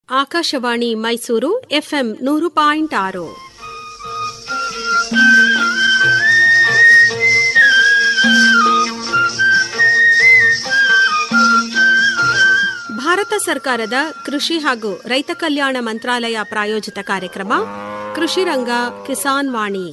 Akashvani Mysuru FM ನೂರು point ಆರು ಭಾರತ ಸರ್ಕಾರದ ಕೃಷಿ ಹಾಗೂ ರೈತ ಕಲ್ಯಾಣ ಮಂತ್ರಾಲಯ ಪ್ರಾಯೋಜಿತ ಕಾರ್ಯಕ್ರಮ ಕೃಷಿ ರಂಗ ಕಿಸಾನ್ ವಾಣಿ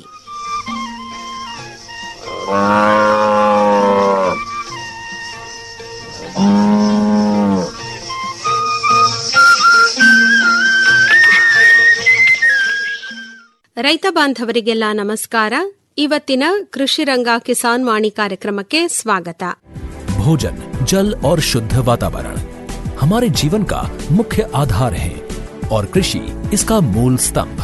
ರೈತ ಬಾಂಧವರಿಗೆಲ್ಲ ನಮಸ್ಕಾರ ಇವತ್ತಿನ ಕೃಷಿ ರಂಗ ಕಿಸಾನ್ ವಾಣಿ ಕಾರ್ಯಕ್ರಮಕ್ಕೆ ಸ್ವಾಗತ भोजन जल और शुद्ध वातावरण हमारे जीवन का मुख्य आधार है और कृषि इसका मूल स्तंभ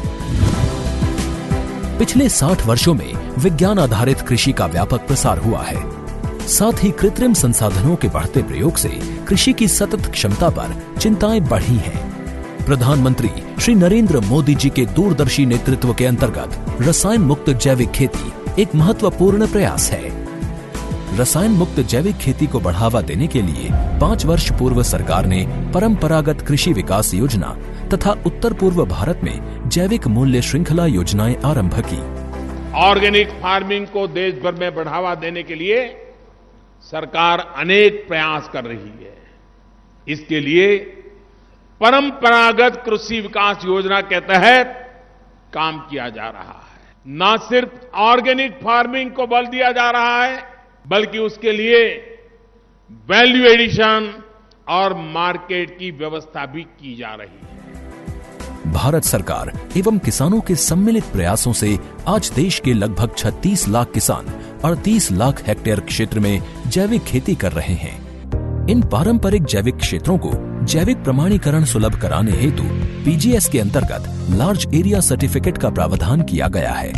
पिछले 60 वर्षों में विज्ञान आधारित कृषि का व्यापक प्रसार हुआ है साथ ही कृत्रिम संसाधनों के बढ़ते प्रयोग से कृषि की सतत क्षमता पर चिंताएं बढ़ी हैं प्रधानमंत्री श्री नरेंद्र मोदी जी के दूरदर्शी नेतृत्व के अंतर्गत रसायन मुक्त जैविक खेती एक महत्वपूर्ण प्रयास है रसायन मुक्त जैविक खेती को बढ़ावा देने के लिए पाँच वर्ष पूर्व सरकार ने परंपरागत कृषि विकास योजना तथा उत्तर पूर्व भारत में जैविक मूल्य श्रृंखला योजनाएं आरंभ की ऑर्गेनिक फार्मिंग को देश भर में बढ़ावा देने के लिए सरकार अनेक प्रयास कर रही है इसके लिए परंपरागत कृषि विकास योजना के तहत काम किया जा रहा है न सिर्फ ऑर्गेनिक फार्मिंग को बल दिया जा रहा है बल्कि उसके लिए वैल्यू एडिशन और मार्केट की व्यवस्था भी की जा रही है भारत सरकार एवं किसानों के सम्मिलित प्रयासों से आज देश के लगभग 36 लाख किसान 38 लाख हेक्टेयर क्षेत्र में जैविक खेती कर रहे हैं इन पारंपरिक जैविक क्षेत्रों को जैविक प्रमाणीकरण सुलभ कराने हेतु पीजीएस के अंतर्गत लार्ज एरिया सर्टिफिकेट का प्रावधान किया गया है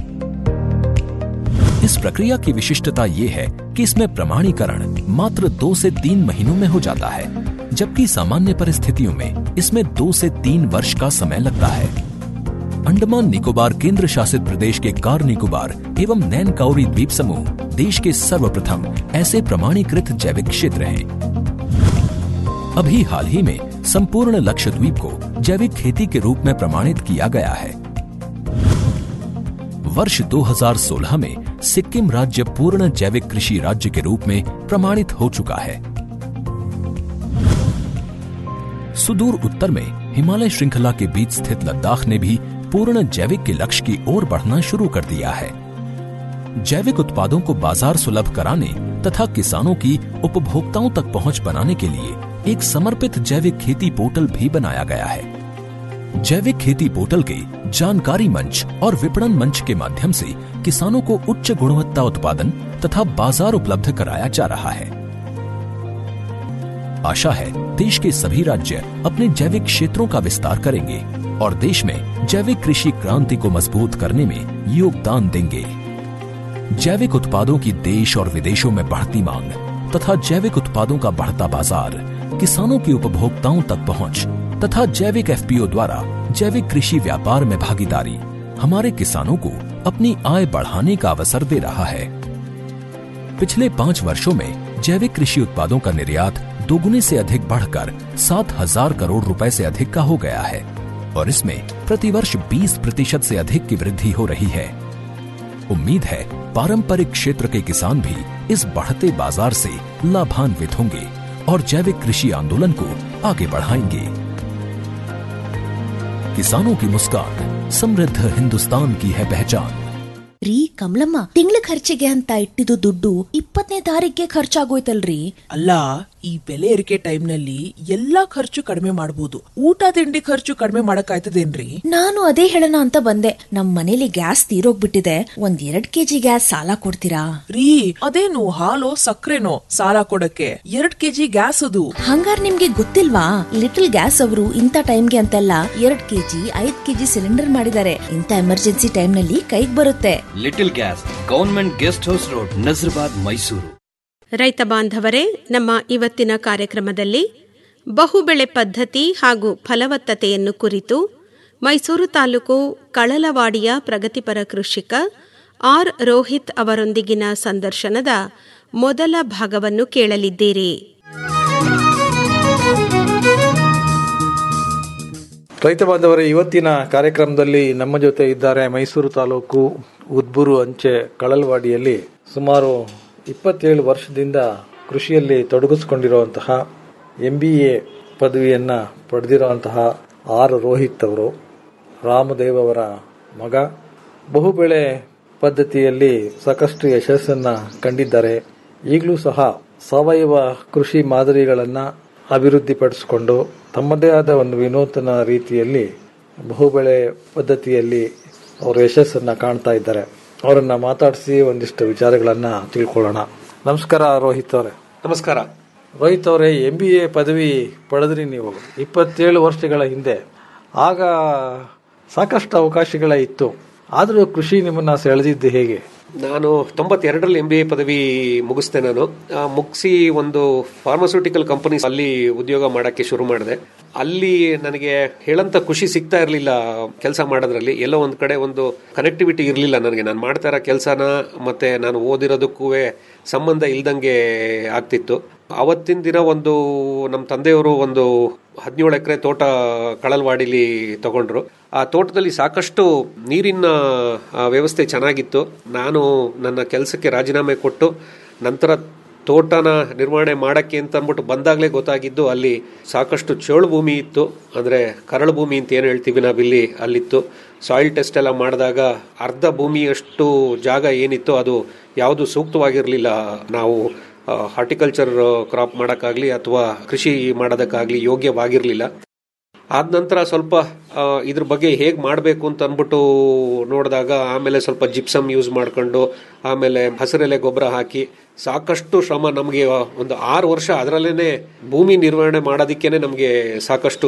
इस प्रक्रिया की विशिष्टता ये है कि इसमें प्रमाणीकरण मात्र दो से तीन महीनों में हो जाता है जबकि सामान्य परिस्थितियों में इसमें दो से तीन वर्ष का समय लगता है अंडमान निकोबार केंद्र शासित प्रदेश के कार निकोबार एवं नैन काउरी द्वीप समूह देश के सर्वप्रथम ऐसे प्रमाणीकृत जैविक क्षेत्र हैं अभी हाल ही में संपूर्ण लक्षद्वीप को जैविक खेती के रूप में प्रमाणित किया गया है वर्ष 2016 में सिक्किम राज्य पूर्ण जैविक कृषि राज्य के रूप में प्रमाणित हो चुका है सुदूर उत्तर में हिमालय श्रृंखला के बीच स्थित लद्दाख ने भी पूर्ण जैविक के लक्ष्य की ओर बढ़ना शुरू कर दिया है जैविक उत्पादों को बाजार सुलभ कराने तथा किसानों की उपभोक्ताओं तक पहुंच बनाने के लिए एक समर्पित जैविक खेती पोर्टल भी बनाया गया है जैविक खेती पोर्टल के जानकारी मंच और विपणन मंच के माध्यम से किसानों को उच्च गुणवत्ता उत्पादन तथा बाजार उपलब्ध कराया जा रहा है आशा है देश के सभी राज्य अपने जैविक क्षेत्रों का विस्तार करेंगे और देश में जैविक कृषि क्रांति को मजबूत करने में योगदान देंगे जैविक उत्पादों की देश और विदेशों में बढ़ती मांग तथा जैविक उत्पादों का बढ़ता बाजार किसानों की उपभोक्ताओं तक पहुंच तथा जैविक एफपीओ द्वारा जैविक कृषि व्यापार में भागीदारी हमारे किसानों को अपनी आय बढ़ाने का अवसर दे रहा है पिछले पाँच वर्षों में जैविक कृषि उत्पादों का निर्यात दोगुने से अधिक बढ़कर सात हजार करोड़ रुपए से अधिक का हो गया है और इसमें प्रतिवर्ष 20 प्रतिशत से अधिक की वृद्धि हो रही है उम्मीद है पारंपरिक क्षेत्र के किसान भी इस बढ़ते बाजार से लाभान्वित होंगे और जैविक कृषि आंदोलन को आगे बढ़ाएंगे किसानों की मुस्कान समृद्ध हिंदुस्तान की है पहचान ರೀ ಕಮಲಮ್ಮ ತಿಂಗಳ ಖರ್ಚಿಗೆ ಅಂತ ಇಟ್ಟಿದ್ದು ದುಡ್ಡು ಇಪ್ಪತ್ತನೇ ತಾರೀಕಿಗೆ ಖರ್ಚಾಗೋಯ್ತಲ್ರಿ ಅಲ್ಲ ಈ ಬೆಲೆ ಏರಿಕೆ ಟೈಮ್ ನಲ್ಲಿ ಎಲ್ಲಾ ಖರ್ಚು ಕಡಿಮೆ ಮಾಡಬಹುದು ಊಟ ತಿಂಡಿ ಖರ್ಚು ಕಡಿಮೆ ಮಾಡಕ್ಕಾಯ್ತದೇನ್ರಿ ನಾನು ಅದೇ ಹೇಳೋಣ ಅಂತ ಬಂದೆ ನಮ್ ಮನೇಲಿ ಗ್ಯಾಸ್ ತೀರೋಗ್ಬಿಟ್ಟಿದೆ ಒಂದ್ ಎರಡ್ ಕೆಜಿ ಗ್ಯಾಸ್ ಸಾಲ ಕೊಡ್ತೀರಾ ರೀ ಅದೇನು ಹಾಲು ಸಕ್ಕರೆನೋ ಸಾಲ ಕೊಡಕ್ಕೆ ಎರಡ್ ಕೆಜಿ ಗ್ಯಾಸ್ ಅದು ಹಂಗಾರ್ ನಿಮ್ಗೆ ಗೊತ್ತಿಲ್ವಾ ಲಿಟಲ್ ಗ್ಯಾಸ್ ಅವರು ಇಂಥ ಟೈಮ್ಗೆ ಅಂತೆಲ್ಲ ಎರಡ್ ಕೆಜಿ ಐದ್ ಕೆಜಿ ಸಿಲಿಂಡರ್ ಮಾಡಿದ್ದಾರೆ ಇಂಥ ಎಮರ್ಜೆನ್ಸಿ ಟೈಮ್ ನಲ್ಲಿ ಕೈಗ್ ಬರುತ್ತೆ little gas government guest house road Nazarbad Mysuru ರೈತ ಬಾಂಧವರೇ ನಮ್ಮ ಇವತ್ತಿನ ಕಾರ್ಯಕ್ರಮದಲ್ಲಿ ಬಹುಬೆಳೆ ಪದ್ಧತಿ ಹಾಗೂ ಫಲವತ್ತತೆಯನ್ನು ಕುರಿತು ಮೈಸೂರು ತಾಲೂಕು ಕಳಲವಾಡಿಯ ಪ್ರಗತಿಪರ ಕೃಷಿಕ ಆರ್ ರೋಹಿತ್ ಅವರೊಂದಿಗಿನ ಸಂದರ್ಶನದ ಮೊದಲ ಭಾಗವನ್ನು ಕೇಳಲಿದ್ದೀರಿ ರೈತ ಬಾಂಧವರೇ ಇವತ್ತಿನ ಕಾರ್ಯಕ್ರಮದಲ್ಲಿ ನಮ್ಮ ಜೊತೆ ಇದ್ದಾರೆ ಮೈಸೂರು ತಾಲೂಕು ಉದ್ಬೂರು ಅಂಚೆ ಕಳಲ್ವಾಡಿಯಲ್ಲಿ ಸುಮಾರು ಇಪ್ಪತ್ತೇಳು ವರ್ಷದಿಂದ ಕೃಷಿಯಲ್ಲಿ ತೊಡಗಿಸಿಕೊಂಡಿರುವಂತಹ ಎಂ ಬಿ ಎ ಪದವಿಯನ್ನು ಪಡೆದಿರುವಂತಹ ಆರ್ ರೋಹಿತ್ ಅವರು ರಾಮದೇವ್ ಅವರ ಮಗ ಬಹುಬೆಳೆ ಪದ್ಧತಿಯಲ್ಲಿ ಸಾಕಷ್ಟು ಯಶಸ್ಸನ್ನು ಕಂಡಿದ್ದಾರೆ ಈಗಲೂ ಸಹ ಸಾವಯವ ಕೃಷಿ ಮಾದರಿಗಳನ್ನು ಅಭಿವೃದ್ಧಿಪಡಿಸಿಕೊಂಡು ತಮ್ಮದೇ ಆದ ಒಂದು ವಿನೂತನ ರೀತಿಯಲ್ಲಿ ಬಹುಬೆಳೆ ಪದ್ಧತಿಯಲ್ಲಿ ಅವರು ಯಶಸ್ಸನ್ನು ಕಾಣ್ತಾ ಇದ್ದಾರೆ ಅವರನ್ನ ಮಾತಾಡಿಸಿ ಒಂದಿಷ್ಟು ವಿಚಾರಗಳನ್ನು ತಿಳ್ಕೊಳ್ಳೋಣ ನಮಸ್ಕಾರ ರೋಹಿತ್ ಅವರೇ ನಮಸ್ಕಾರ ರೋಹಿತ್ ಅವರೇ ಎಂ ಬಿ ಎ ಪದವಿ ಪಡೆದ್ರಿ ನೀವು ಇಪ್ಪತ್ತೇಳು ವರ್ಷಗಳ ಹಿಂದೆ ಆಗ ಸಾಕಷ್ಟು ಅವಕಾಶಗಳೇ ಇತ್ತು ಆದರೂ ಕೃಷಿ ನಿಮ್ಮನ್ನ ಸೆಳೆದಿದ್ದು ಹೇಗೆ ನಾನು ತೊಂಬತ್ತೆರಡರಲ್ಲಿ ಎಂ ಬಿ ಎ ಪದವಿ ಮುಗಿಸ್ದೆ ನಾನು ಆ, ಮುಗಿಸಿ ಒಂದು ಫಾರ್ಮಸ್ಯೂಟಿಕಲ್ ಕಂಪನೀಸ್ ಅಲ್ಲಿ ಉದ್ಯೋಗ ಮಾಡಕ್ಕೆ ಶುರು ಮಾಡಿದೆ ಅಲ್ಲಿ ನನಗೆ ಹೇಳಂತ ಖುಷಿ ಸಿಗ್ತಾ ಇರಲಿಲ್ಲ ಕೆಲಸ ಮಾಡೋದ್ರಲ್ಲಿ ಎಲ್ಲೋ ಒಂದ್ ಕಡೆ ಒಂದು ಕನೆಕ್ಟಿವಿಟಿ ಇರಲಿಲ್ಲ ನನಗೆ ನಾನು ಮಾಡ್ತಾ ಇರೋ ಕೆಲಸನ ಮತ್ತೆ ನಾನು ಓದಿರೋದಕ್ಕೂ ಸಂಬಂಧ ಇಲ್ದಂಗೆ ಆಗ್ತಿತ್ತು ಅವತ್ತಿನ ದಿನ ಒಂದು ನಮ್ಮ ತಂದೆಯವರು ಒಂದು ಹದಿನೇಳು ಎಕರೆ ತೋಟ ಕಳಲ್ವಾಡಿಲಿ ತಗೊಂಡ್ರು ಆ ತೋಟದಲ್ಲಿ ಸಾಕಷ್ಟು ನೀರಿನ ಆ, ವ್ಯವಸ್ಥೆ ಚೆನ್ನಾಗಿತ್ತು ನಾನು ನನ್ನ ಕೆಲಸಕ್ಕೆ ರಾಜೀನಾಮೆ ಕೊಟ್ಟು ನಂತರ ತೋಟನ ನಿರ್ವಹಣೆ ಮಾಡಕ್ಕೆ ಅಂತ ಅಂದ್ಬಿಟ್ಟು ಬಂದಾಗಲೇ ಗೊತ್ತಾಗಿದ್ದು ಅಲ್ಲಿ ಸಾಕಷ್ಟು ಚೋಳು ಭೂಮಿ ಇತ್ತು ಅಂದರೆ ಕರಳು ಭೂಮಿ ಅಂತ ಏನು ಹೇಳ್ತೀವಿ ನಾವಿಲ್ಲಿ ಅಲ್ಲಿತ್ತು ಸಾಯಿಲ್ ಟೆಸ್ಟ್ ಎಲ್ಲ ಮಾಡಿದಾಗ ಅರ್ಧ ಭೂಮಿಯಷ್ಟು ಜಾಗ ಏನಿತ್ತು ಅದು ಯಾವುದು ಸೂಕ್ತವಾಗಿರಲಿಲ್ಲ ನಾವು ಹಾರ್ಟಿಕಲ್ಚರ್ ಕ್ರಾಪ್ ಮಾಡೋಕ್ಕಾಗಲಿ ಅಥವಾ ಕೃಷಿ ಮಾಡೋದಕ್ಕಾಗಲಿ ಯೋಗ್ಯವಾಗಿರಲಿಲ್ಲ ಆದ ನಂತರ ಸ್ವಲ್ಪ ಆ, ಇದ್ರ ಬಗ್ಗೆ ಹೇಗೆ ಮಾಡಬೇಕು ಅಂತ ಅಂದ್ಬಿಟ್ಟು ನೋಡಿದಾಗ ಆಮೇಲೆ ಸ್ವಲ್ಪ ಜಿಪ್ಸಮ್ ಯೂಸ್ ಮಾಡ್ಕೊಂಡು ಆಮೇಲೆ ಹಸಿರೆಲೆ ಗೊಬ್ಬರ ಹಾಕಿ ಸಾಕಷ್ಟು ಶ್ರಮ ನಮಗೆ ಒಂದು ಆರು ವರ್ಷ ಅದರಲ್ಲೇ ಭೂಮಿ ನಿರ್ವಹಣೆ ಮಾಡೋದಕ್ಕೇನೆ ನಮಗೆ ಸಾಕಷ್ಟು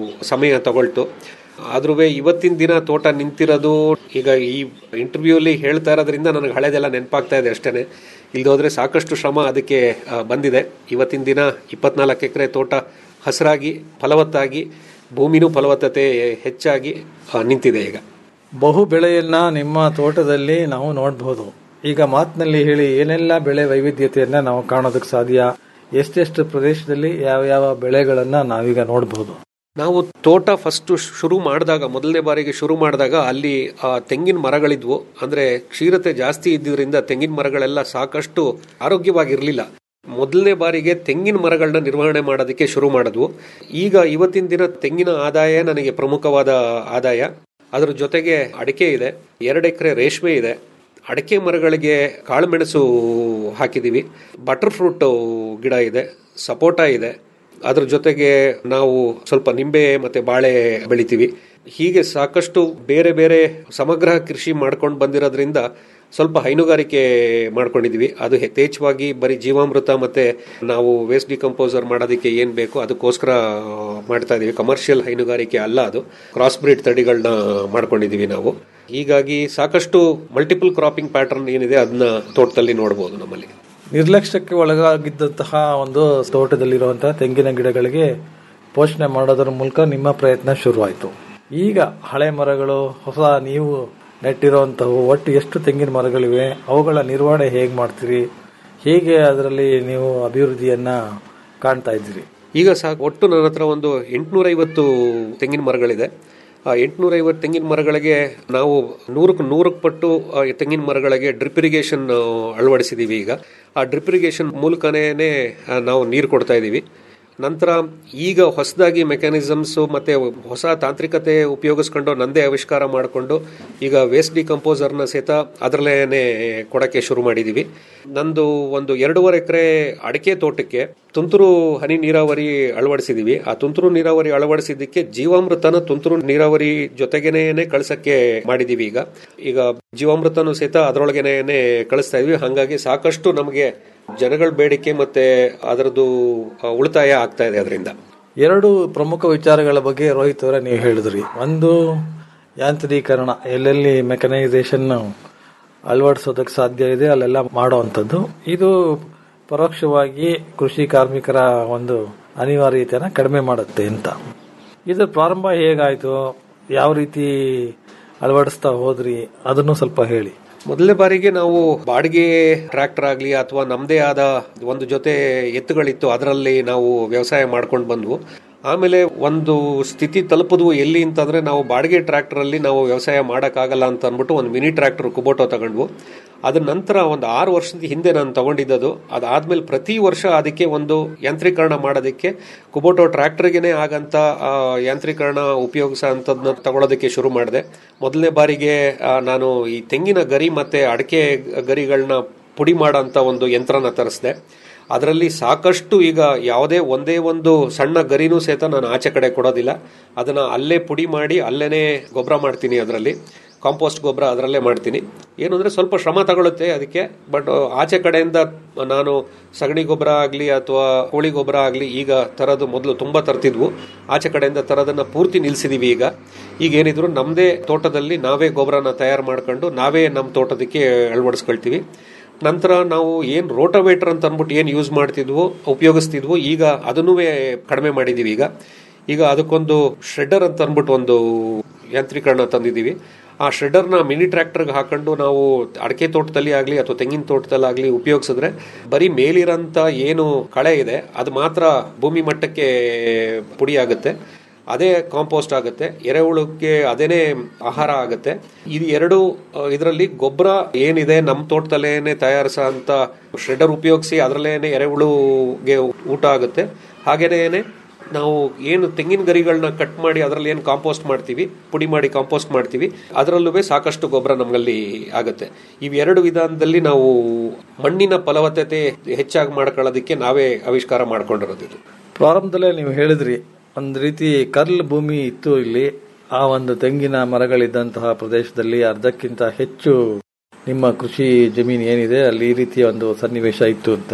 ಸಮಯ ತಗೊಳ್ತು ಆದ್ರೂ ಇವತ್ತಿನ ದಿನ ತೋಟ ನಿಂತಿರೋದು ಈಗ ಈ ಇಂಟರ್ವ್ಯೂಲಿ ಹೇಳ್ತಾ ಇರೋದ್ರಿಂದ ನನಗೆ ಹಳೆದೆಲ್ಲ ನೆನಪಾಗ್ತಾ ಇದೆ ಅಷ್ಟೇನೆ ಇಲ್ದೋದ್ರೆ ಸಾಕಷ್ಟು ಶ್ರಮ ಅದಕ್ಕೆ ಆ, ಬಂದಿದೆ ಇವತ್ತಿನ ದಿನ ಇಪ್ಪತ್ನಾಲ್ಕು ಎಕರೆ ತೋಟ ಹಸಿರಾಗಿ ಫಲವತ್ತಾಗಿ ಭೂಮಿನೂ ಫಲವತ್ತತೆ ಹೆಚ್ಚಾಗಿ ಆ, ನಿಂತಿದೆ ಈಗ ಬಹು ಬೆಳೆಯನ್ನ ನಿಮ್ಮ ತೋಟದಲ್ಲಿ ನಾವು ನೋಡಬಹುದು ಈಗ ಮಾತಿನಲ್ಲಿ ಹೇಳಿ ಏನೆಲ್ಲ ಬೆಳೆ ವೈವಿಧ್ಯತೆಯನ್ನ ನಾವು ಕಾಣೋದಕ್ಕೆ ಸಾಧ್ಯ ಎಷ್ಟೆಷ್ಟು ಪ್ರದೇಶದಲ್ಲಿ ಯಾವ ಯಾವ ಬೆಳೆಗಳನ್ನ ನಾವೀಗ ನೋಡಬಹುದು ನಾವು ತೋಟ ಫಸ್ಟ್ ಶುರು ಮಾಡಿದಾಗ ಮೊದಲನೇ ಬಾರಿಗೆ ಶುರು ಮಾಡಿದಾಗ ಅಲ್ಲಿ ಆ, ತೆಂಗಿನ ಮರಗಳಿದ್ವು ಅಂದ್ರೆ ಕ್ಷೀರತೆ ಜಾಸ್ತಿ ಇದ್ದಿದ್ರಿಂದ ತೆಂಗಿನ ಮರಗಳೆಲ್ಲ ಸಾಕಷ್ಟು ಆರೋಗ್ಯವಾಗಿರ್ಲಿಲ್ಲ ಮೊದಲನೇ ಬಾರಿಗೆ ತೆಂಗಿನ ಮರಗಳನ್ನ ನಿರ್ವಹಣೆ ಮಾಡೋದಕ್ಕೆ ಶುರು ಮಾಡಿದ್ವು ಈಗ ಇವತ್ತಿನ ದಿನ ತೆಂಗಿನ ಆದಾಯ ನನಗೆ ಪ್ರಮುಖವಾದ ಆದಾಯ ಅದರ ಜೊತೆಗೆ ಅಡಿಕೆ ಇದೆ ಎರಡು ಎಕರೆ ರೇಷ್ಮೆ ಇದೆ ಅಡಿಕೆ ಮರಗಳಿಗೆ ಕಾಳುಮೆಣಸು ಹಾಕಿದೀವಿ ಬಟರ್ ಫ್ರೂಟ್ ಗಿಡ ಇದೆ ಸಪೋಟ ಇದೆ ಅದ್ರ ಜೊತೆಗೆ ನಾವು ಸ್ವಲ್ಪ ನಿಂಬೆ ಮತ್ತೆ ಬಾಳೆ ಬೆಳಿತೀವಿ ಹೀಗೆ ಸಾಕಷ್ಟು ಬೇರೆ ಬೇರೆ ಸಮಗ್ರ ಕೃಷಿ ಮಾಡ್ಕೊಂಡು ಬಂದಿರೋದ್ರಿಂದ ಸ್ವಲ್ಪ ಹೈನುಗಾರಿಕೆ ಮಾಡ್ಕೊಂಡಿದೀವಿ ಅದು ಯಥೇಚ್ಛವಾಗಿ ಬರೀ ಜೀವಾಮೃತ ಮತ್ತೆ ನಾವು ವೇಸ್ಟ್ ಡಿಕಂಪೋಸರ್ ಮಾಡೋದಕ್ಕೆ ಏನ್ ಬೇಕು ಅದಕ್ಕೋಸ್ಕರ ಮಾಡ್ತಾ ಇದೀವಿ ಕಮರ್ಷಿಯಲ್ ಹೈನುಗಾರಿಕೆ ಅಲ್ಲ ಅದು ಕ್ರಾಸ್ ಬ್ರೀಡ್ ತಳಿಗಳನ್ನ ಮಾಡ್ಕೊಂಡಿದೀವಿ ನಾವು ಹೀಗಾಗಿ ಸಾಕಷ್ಟು ಮಲ್ಟಿಪಲ್ ಕ್ರಾಪಿಂಗ್ ಪ್ಯಾಟರ್ನ್ ಏನಿದೆ ಅದನ್ನ ತೋಟದಲ್ಲಿ ನೋಡಬಹುದು ನಮ್ಮಲ್ಲಿ ನಿರ್ಲಕ್ಷ್ಯಕ್ಕೆ ಒಳಗಾಗಿದ್ದಂತಹ ಒಂದು ತೋಟದಲ್ಲಿರುವಂತಹ ತೆಂಗಿನ ಗಿಡಗಳಿಗೆ ಪೋಷಣೆ ಮಾಡೋದರ ಮೂಲಕ ನಿಮ್ಮ ಪ್ರಯತ್ನ ಶುರುವಾಯಿತು ಈಗ ಹಳೆ ಮರಗಳು ಹೊಸ ನೀವು ನೆಟ್ಟಿರುವಂತಹ ಒಟ್ಟು ಎಷ್ಟು ತೆಂಗಿನ ಮರಗಳಿವೆ ಅವುಗಳ ನಿರ್ವಹಣೆ ಹೇಗೆ ಮಾಡ್ತೀರಿ ಹೇಗೆ ಅದರಲ್ಲಿ ನೀವು ಅಭಿವೃದ್ಧಿಯನ್ನ ಕಾಣ್ತಾ ಇದ್ದೀರಿ ಈಗ ಸಾಕು ಒಟ್ಟು ನನ್ನ ಹತ್ರ ಒಂದು ಎಂಟುನೂರೈವತ್ತು ತೆಂಗಿನ ಮರಗಳಿದೆ ಆ ಎಂಟುನೂರೈವತ್ತು ತೆಂಗಿನ ಮರಗಳಿಗೆ ನಾವು ನೂರಕ್ಕೆ ನೂರಕ್ಕೆ ಪಟ್ಟು ಆ ತೆಂಗಿನ ಮರಗಳಿಗೆ ಡ್ರಿಪ್ ಇರಿಗೇಷನ್ ಅಳವಡಿಸಿದೀವಿ ಈಗ ಆ ಡ್ರಿಪ್ ಇರಿಗೇಷನ್ ಮೂಲಕನೇ ನಾವು ನೀರು ಕೊಡ್ತಾ ಇದ್ದೀವಿ ನಂತರ ಈಗ ಹೊಸದಾಗಿ ಮೆಕ್ಯಾನಿಸಮ್ಸ್ ಮತ್ತೆ ಹೊಸ ತಾಂತ್ರಿಕತೆ ಉಪಯೋಗಿಸ್ಕೊಂಡು ನಂದೇ ಆವಿಷ್ಕಾರ ಮಾಡಿಕೊಂಡು ಈಗ ವೇಸ್ಟ್ ಡಿಕಂಪೋಸರ್ನ ಸಹಿತ ಅದರಲ್ಲೇನೆ ಕೊಡಕ್ಕೆ ಶುರು ಮಾಡಿದೀವಿ ನಂದು ಒಂದು ಎರಡೂವರೆ ಎಕರೆ ಅಡಿಕೆ ತೋಟಕ್ಕೆ ತುಂತುರು ಹನಿ ನೀರಾವರಿ ಅಳವಡಿಸಿದೀವಿ ಆ ತುಂತುರು ನೀರಾವರಿ ಅಳವಡಿಸಿದ್ದಕ್ಕೆ ಜೀವಾಮೃತನ ತುಂತುರು ನೀರಾವರಿ ಜೊತೆಗೇನೆ ಕಳ್ಸಕ್ಕೆ ಮಾಡಿದೀವಿ ಈಗ ಈಗ ಜೀವಾಮೃತನು ಸಹಿತ ಅದರೊಳಗೇನೆ ಕಳಿಸ್ತಾ ಇದೀವಿ ಹಾಗಾಗಿ ಸಾಕಷ್ಟು ನಮಗೆ ಜನಗಳ ಬೇಡಿಕೆ ಮತ್ತೆ ಅದರದ್ದು ಆ, ಉಳಿತಾಯ ಆಗ್ತಾ ಇದೆ ಅದರಿಂದ ಎರಡು ಪ್ರಮುಖ ವಿಚಾರಗಳ ಬಗ್ಗೆ ರೋಹಿತ್ ಅವರೇ ನೀವು ಹೇಳಿದ್ರಿ ಒಂದು ಯಾಂತ್ರೀಕರಣ ಎಲ್ಲೆಲ್ಲಿ ಮೆಕನೈಸೇಷನ್ ಅಳವಡಿಸೋದಕ್ಕೆ ಸಾಧ್ಯ ಇದೆ ಅಲ್ಲೆಲ್ಲ ಮಾಡುವಂಥದ್ದು ಇದು ಪರೋಕ್ಷವಾಗಿ ಕೃಷಿ ಕಾರ್ಮಿಕರ ಒಂದು ಅನಿವಾರ್ಯತೆಯನ್ನು ಕಡಿಮೆ ಮಾಡುತ್ತೆ ಅಂತ ಇದು ಪ್ರಾರಂಭ ಹೇಗಾಯಿತು ಯಾವ ರೀತಿ ಅಳವಡಿಸ್ತಾ ಹೋದ್ರಿ ಅದನ್ನು ಸ್ವಲ್ಪ ಹೇಳಿ ಮೊದಲನೇ ಬಾರಿಗೆ ನಾವು ಬಾಡಿಗೆ ಟ್ರ್ಯಾಕ್ಟರ್ ಆಗಲಿ ಅಥವಾ ನಮ್ಮದೇ ಆದ ಒಂದು ಜೊತೆ ಎತ್ತುಗಳಿತ್ತು ಅದರಲ್ಲಿ ನಾವು ವ್ಯವಸಾಯ ಮಾಡ್ಕೊಂಡು ಬಂದ್ವು ಆಮೇಲೆ ಒಂದು ಸ್ಥಿತಿ ತಲುಪುದು ಎಲ್ಲಿ ಅಂತಂದ್ರೆ ನಾವು ಬಾಡಿಗೆ ಟ್ರ್ಯಾಕ್ಟರ್ ಅಲ್ಲಿ ನಾವು ವ್ಯವಸಾಯ ಮಾಡೋಕ್ಕಾಗಲ್ಲ ಅಂತ ಅಂದ್ಬಿಟ್ಟು ಒಂದು ಮಿನಿ ಟ್ರ್ಯಾಕ್ಟರ್ ಕುಬೋಟೋ ತಗೊಂಡ್ವು ಅದ ನಂತರ ಒಂದು ಆರು ವರ್ಷದ ಹಿಂದೆ ನಾನು ತಗೊಂಡಿದ್ದದು ಅದಾದ್ಮೇಲೆ ಪ್ರತಿ ವರ್ಷ ಅದಕ್ಕೆ ಒಂದು ಯಾಂತ್ರೀಕರಣ ಮಾಡೋದಕ್ಕೆ ಕುಬೋಟೋ ಟ್ರ್ಯಾಕ್ಟರ್ಗೆನೆ ಆಗಂತ ಆ, ಯಾಂತ್ರೀಕರಣ ಉಪಯೋಗಿಸೋ ಅಂಥದ್ದನ್ನ ತಗೊಳ್ಳೋದಕ್ಕೆ ಶುರು ಮಾಡಿದೆ ಮೊದಲನೇ ಬಾರಿಗೆ ಆ, ನಾನು ಈ ತೆಂಗಿನ ಗರಿ ಮತ್ತೆ ಅಡಿಕೆ ಗರಿಗಳನ್ನ ಪುಡಿ ಮಾಡೋಂಥ ಒಂದು ಯಂತ್ರನ ತರಿಸಿದೆ ಅದರಲ್ಲಿ ಸಾಕಷ್ಟು ಈಗ ಯಾವುದೇ ಒಂದೇ ಒಂದು ಸಣ್ಣ ಗರಿನೂ ಸಹಿತ ನಾನು ಆಚೆ ಕಡೆ ಕೊಡೋದಿಲ್ಲ ಅದನ್ನ ಅಲ್ಲೇ ಪುಡಿ ಮಾಡಿ ಅಲ್ಲೇನೆ ಗೊಬ್ಬರ ಮಾಡ್ತೀನಿ ಅದರಲ್ಲಿ ಕಾಂಪೋಸ್ಟ್ ಗೊಬ್ಬರ ಅದರಲ್ಲೇ ಮಾಡ್ತೀನಿ ಏನು ಅಂದ್ರೆ ಸ್ವಲ್ಪ ಶ್ರಮ ತಗೊಳುತ್ತೆ ಅದಕ್ಕೆ ಬಟ್ ಆಚೆ ಕಡೆಯಿಂದ ನಾನು ಸಗಣಿ ಗೊಬ್ಬರ ಆಗಲಿ ಅಥವಾ ಕೋಳಿ ಗೊಬ್ಬರ ಆಗಲಿ ಈಗ ತರೋದು ಮೊದಲು ತುಂಬ ತರ್ತಿದ್ವು ಆಚೆ ಕಡೆಯಿಂದ ತರೋದನ್ನ ಪೂರ್ತಿ ನಿಲ್ಸಿದೀವಿ ಈಗ ಈಗ ಏನಿದ್ರು ನಮ್ಮದೇ ತೋಟದಲ್ಲಿ ನಾವೇ ಗೊಬ್ಬರನ ತಯಾರು ಮಾಡ್ಕೊಂಡು ನಾವೇ ನಮ್ಮ ತೋಟದಕ್ಕೆ ಅಳವಡಿಸ್ಕೊಳ್ತೀವಿ ನಂತರ ನಾವು ಏನ್ ರೋಟೋವೇಟರ್ ಅಂತ ಅಂದ್ಬಿಟ್ಟು ಏನ್ ಯೂಸ್ ಮಾಡ್ತಿದ್ವು ಉಪಯೋಗಿಸ್ತಿದ್ವು ಈಗ ಅದನ್ನೂ ಕಡಿಮೆ ಮಾಡಿದೀವಿ ಈಗ ಈಗ ಅದಕ್ಕೊಂದು ಶ್ರೆಡ್ಡರ್ ಅಂತ ಅಂದ್ಬಿಟ್ಟು ಒಂದು ಯಾಂತ್ರೀಕರಣ ತಂದಿದ್ದೀವಿ ಆ ಶ್ರೆಡ್ಡರ್ನ ಮಿನಿ ಟ್ರ್ಯಾಕ್ಟರ್ಗೆ ಹಾಕೊಂಡು ನಾವು ಅಡಿಕೆ ತೋಟದಲ್ಲಿ ಆಗಲಿ ಅಥವಾ ತೆಂಗಿನ ತೋಟದಲ್ಲಾಗಲಿ ಉಪಯೋಗಿಸಿದ್ರೆ ಬರೀ ಮೇಲಿರಂತ ಏನು ಕಳೆ ಇದೆ ಅದು ಮಾತ್ರ ಭೂಮಿ ಮಟ್ಟಕ್ಕೆ ಪುಡಿ ಆಗುತ್ತೆ ಅದೇ ಕಾಂಪೋಸ್ಟ್ ಆಗುತ್ತೆ ಎರೆಹುಳಕ್ಕೆ ಅದೇನೇ ಆಹಾರ ಆಗುತ್ತೆ ಇದು ಎರಡು ಇದರಲ್ಲಿ ಗೊಬ್ಬರ ಏನಿದೆ ನಮ್ಮ ತೋಟದಲ್ಲೇನೆ ತಯಾರಿಸೋ ಅಂತ ಶ್ರೆಡರ್ ಉಪಯೋಗಿಸಿ ಅದರಲ್ಲೇನೆ ಎರೆಹುಳುಗೆ ಊಟ ಆಗುತ್ತೆ ಹಾಗೇನೆ ನಾವು ಏನು ತೆಂಗಿನ ಗರಿಗಳನ್ನ ಕಟ್ ಮಾಡಿ ಅದರಲ್ಲಿ ಏನು ಕಾಂಪೋಸ್ಟ್ ಮಾಡ್ತೀವಿ ಪುಡಿ ಮಾಡಿ ಕಾಂಪೋಸ್ಟ್ ಮಾಡ್ತೀವಿ ಅದರಲ್ಲೂ ಸಾಕಷ್ಟು ಗೊಬ್ಬರ ನಮ್ಮಲ್ಲಿ ಆಗುತ್ತೆ ಇವೆರಡು ವಿಧಾನದಲ್ಲಿ ನಾವು ಮಣ್ಣಿನ ಫಲವತ್ತತೆ ಹೆಚ್ಚಾಗಿ ಮಾಡ್ಕೊಳ್ಳೋದಕ್ಕೆ ನಾವೇ ಆವಿಷ್ಕಾರ ಮಾಡ್ಕೊಂಡಿರೋದು ಇದು ಪ್ರಾರಂಭದಲ್ಲೇ ನೀವು ಹೇಳಿದ್ರಿ ಒಂದು ರೀತಿ ಕರ್ಲ್ ಭೂಮಿ ಇತ್ತು ಇಲ್ಲಿ ಆ ಒಂದು ತೆಂಗಿನ ಮರಗಳಿದ್ದಂತಹ ಪ್ರದೇಶದಲ್ಲಿ ಅರ್ಧಕ್ಕಿಂತ ಹೆಚ್ಚು ನಿಮ್ಮ ಕೃಷಿ ಜಮೀನು ಏನಿದೆ ಅಲ್ಲಿ ಈ ರೀತಿಯ ಒಂದು ಸನ್ನಿವೇಶ ಇತ್ತು ಅಂತ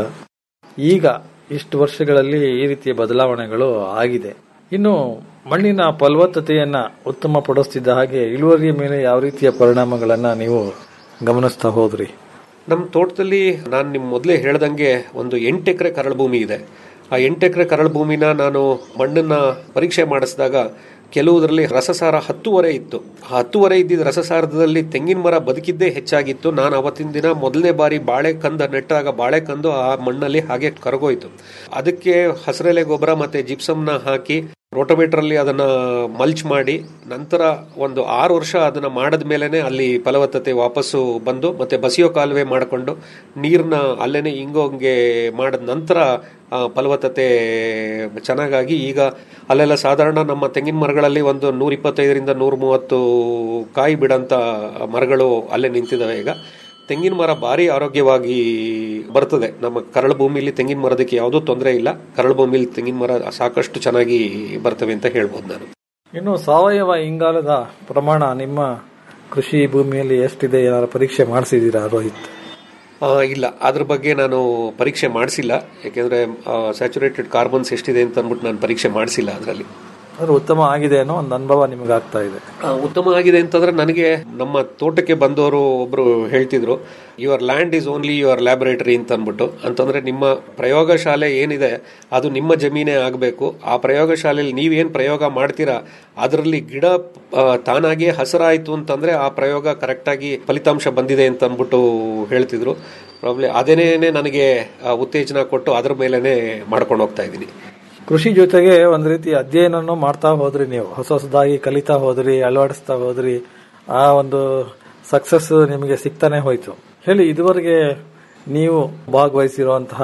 ಈಗ ಇಷ್ಟು ವರ್ಷಗಳಲ್ಲಿ ಈ ರೀತಿಯ ಬದಲಾವಣೆಗಳು ಆಗಿದೆ ಇನ್ನು ಮಣ್ಣಿನ ಫಲವತ್ತತೆಯನ್ನ ಉತ್ತಮಪಡಿಸ್ತಿದ್ದ ಹಾಗೆ ಇಳುವರಿಯ ಮೇಲೆ ಯಾವ ರೀತಿಯ ಪರಿಣಾಮಗಳನ್ನ ನೀವು ಗಮನಿಸ್ತಾ ಹೋದ್ರಿ ನಮ್ಮ ತೋಟದಲ್ಲಿ ನಾನು ನಿಮ್ ಮೊದಲೇ ಹೇಳ್ದಂಗೆ ಒಂದು ಎಂಟು ಎಕರೆ ಕರಳು ಭೂಮಿ ಇದೆ ಆ ಎಂಟು ಎಕರೆ ಕರಳು ಭೂಮಿನ ನಾನು ಮಣ್ಣನ್ನ ಪರೀಕ್ಷೆ ಮಾಡಿಸಿದಾಗ ಕೆಲವುದರಲ್ಲಿ ರಸಸಾರ ಹತ್ತುವರೆ ಇತ್ತು ಆ ಹತ್ತುವರೆ ಇದ್ದಿದ್ದ ರಸಸಾರದಲ್ಲಿ ತೆಂಗಿನ ಮರ ಬದುಕಿದ್ದೇ ಹೆಚ್ಚಾಗಿತ್ತು ನಾನು ಅವತ್ತಿನ ದಿನ ಮೊದಲನೇ ಬಾರಿ ಬಾಳೆ ಕಂದ ನೆಟ್ಟಾಗ ಬಾಳೆ ಕಂದು ಆ ಮಣ್ಣಲ್ಲಿ ಹಾಗೆ ಕರಗೋಯ್ತು ಅದಕ್ಕೆ ಹಸಿರೆಲೆ ಗೊಬ್ಬರ ಮತ್ತೆ ಜಿಪ್ಸಮ್ನ ಹಾಕಿ ರೋಟೋವೇಟರ್ ಅಲ್ಲಿ ಅದನ್ನ ಮಲ್ಚ್ ಮಾಡಿ ನಂತರ ಒಂದು ಆರು ವರ್ಷ ಅದನ್ನ ಮಾಡದ ಮೇಲೆನೆ ಅಲ್ಲಿ ಫಲವತ್ತತೆ ವಾಪಸ್ಸು ಬಂದು ಮತ್ತೆ ಬಸಿಯೋ ಕಾಲುವೆ ಮಾಡಿಕೊಂಡು ನೀರ್ನ ಅಲ್ಲೇನೆ ಹಿಂಗೋಂಗೆ ಮಾಡಿದ ನಂತರ ಆ, ಫಲವತ್ತತೆ ಚೆನ್ನಾಗಾಗಿ ಈಗ ಅಲ್ಲೆಲ್ಲ ಸಾಧಾರಣ ನಮ್ಮ ತೆಂಗಿನ ಮರಗಳಲ್ಲಿ ಒಂದು ನೂರ ಇಪ್ಪತ್ತೈದರಿಂದ ನೂರ ಮೂವತ್ತು ಕಾಯಿ ಬಿಡಂತ ಮರಗಳು ಅಲ್ಲೇ ನಿಂತಿದ್ದಾವೆ ಈಗ ತೆಂಗಿನ ಮರ ಭಾರಿ ಆರೋಗ್ಯವಾಗಿ ಬರ್ತದೆ ನಮ್ಮ ಕರಳು ಭೂಮಿಲಿ ತೆಂಗಿನ ಮರದಕ್ಕೆ ಯಾವುದೂ ತೊಂದರೆ ಇಲ್ಲ ಕರಳು ಭೂಮಿಲಿ ತೆಂಗಿನ ಮರ ಸಾಕಷ್ಟು ಚೆನ್ನಾಗಿ ಬರ್ತವೆ ಅಂತ ಹೇಳ್ಬೋದು ನಾನು ಇನ್ನು ಸಾವಯವ ಇಂಗಾಲದ ಪ್ರಮಾಣ ನಿಮ್ಮ ಕೃಷಿ ಭೂಮಿಯಲ್ಲಿ ಎಷ್ಟಿದೆ ಏನಾದ್ರು ಪರೀಕ್ಷೆ ಮಾಡಿಸಿದ್ದೀರಾ ರೋಹಿತ್ ಆ, ಇಲ್ಲ ಅದ್ರ ಬಗ್ಗೆ ನಾನು ಪರೀಕ್ಷೆ ಮಾಡಿಸಿಲ್ಲ ಯಾಕೆಂದ್ರೆ ಸ್ಯಾಚುರೇಟೆಡ್ ಕಾರ್ಬನ್ಸ್ ಎಷ್ಟಿದೆ ಅಂತ ಅಂದ್ಬಿಟ್ಟು ನಾನು ಪರೀಕ್ಷೆ ಮಾಡಿಸಿಲ್ಲ ಅದರಲ್ಲಿ ಅದು ಉತ್ತಮ ಆಗಿದೆ ಅನ್ನೋ ಒಂದು ಅನುಭವ ನಿಮ್ಗೆ ಆಗ್ತಾ ಇದೆ ಉತ್ತಮ ಆಗಿದೆ ಅಂತಂದ್ರೆ ನನಗೆ ನಮ್ಮ ತೋಟಕ್ಕೆ ಬಂದವರು ಒಬ್ರು ಹೇಳ್ತಿದ್ರು your land is only your laboratory ಅಂತ ಅಂದ್ಬಿಟ್ಟು ಅಂತಂದ್ರೆ ನಿಮ್ಮ ಪ್ರಯೋಗಶಾಲೆ ಏನಿದೆ ಅದು ನಿಮ್ಮ ಜಮೀನೇ ಆಗಬೇಕು ಆ ಪ್ರಯೋಗಶಾಲೆಯಲ್ಲಿ ನೀವೇನು ಪ್ರಯೋಗ ಮಾಡ್ತೀರಾ ಅದರಲ್ಲಿ ಗಿಡ ಆ, ತಾನಾಗಿಯೇ ಹಸರಾಯಿತು ಅಂತಂದ್ರೆ ಆ ಪ್ರಯೋಗ ಕರೆಕ್ಟಾಗಿ ಫಲಿತಾಂಶ ಬಂದಿದೆ ಅಂತ ಅಂದ್ಬಿಟ್ಟು ಹೇಳ್ತಿದ್ರು ಪ್ರಾಬ್ಲಿ ಅದೇನೇ ನನಗೆ ಆ, ಉತ್ತೇಜನ ಕೊಟ್ಟು ಅದ್ರ ಮೇಲೇನೆ ಮಾಡ್ಕೊಂಡು ಹೋಗ್ತಾ ಇದ್ದೀನಿ ಕೃಷಿ ಜೊತೆಗೆ ಒಂದ್ ರೀತಿ ಅಧ್ಯಯನನೂ ಮಾಡ್ತಾ ಹೋದ್ರಿ ನೀವು ಹೊಸ ಹೊಸದಾಗಿ ಕಲಿತಾ ಹೋದ್ರಿ ಅಳವಡಿಸ್ತಾ ಹೋದ್ರಿ ಆ ಒಂದು ಸಕ್ಸಸ್ ನಿಮಗೆ ಸಿಗ್ತಾನೆ ಹೋಯ್ತು ಹೇಳಿ ಇದುವರೆಗೆ ನೀವು ಭಾಗವಹಿಸಿರುವಂತಹ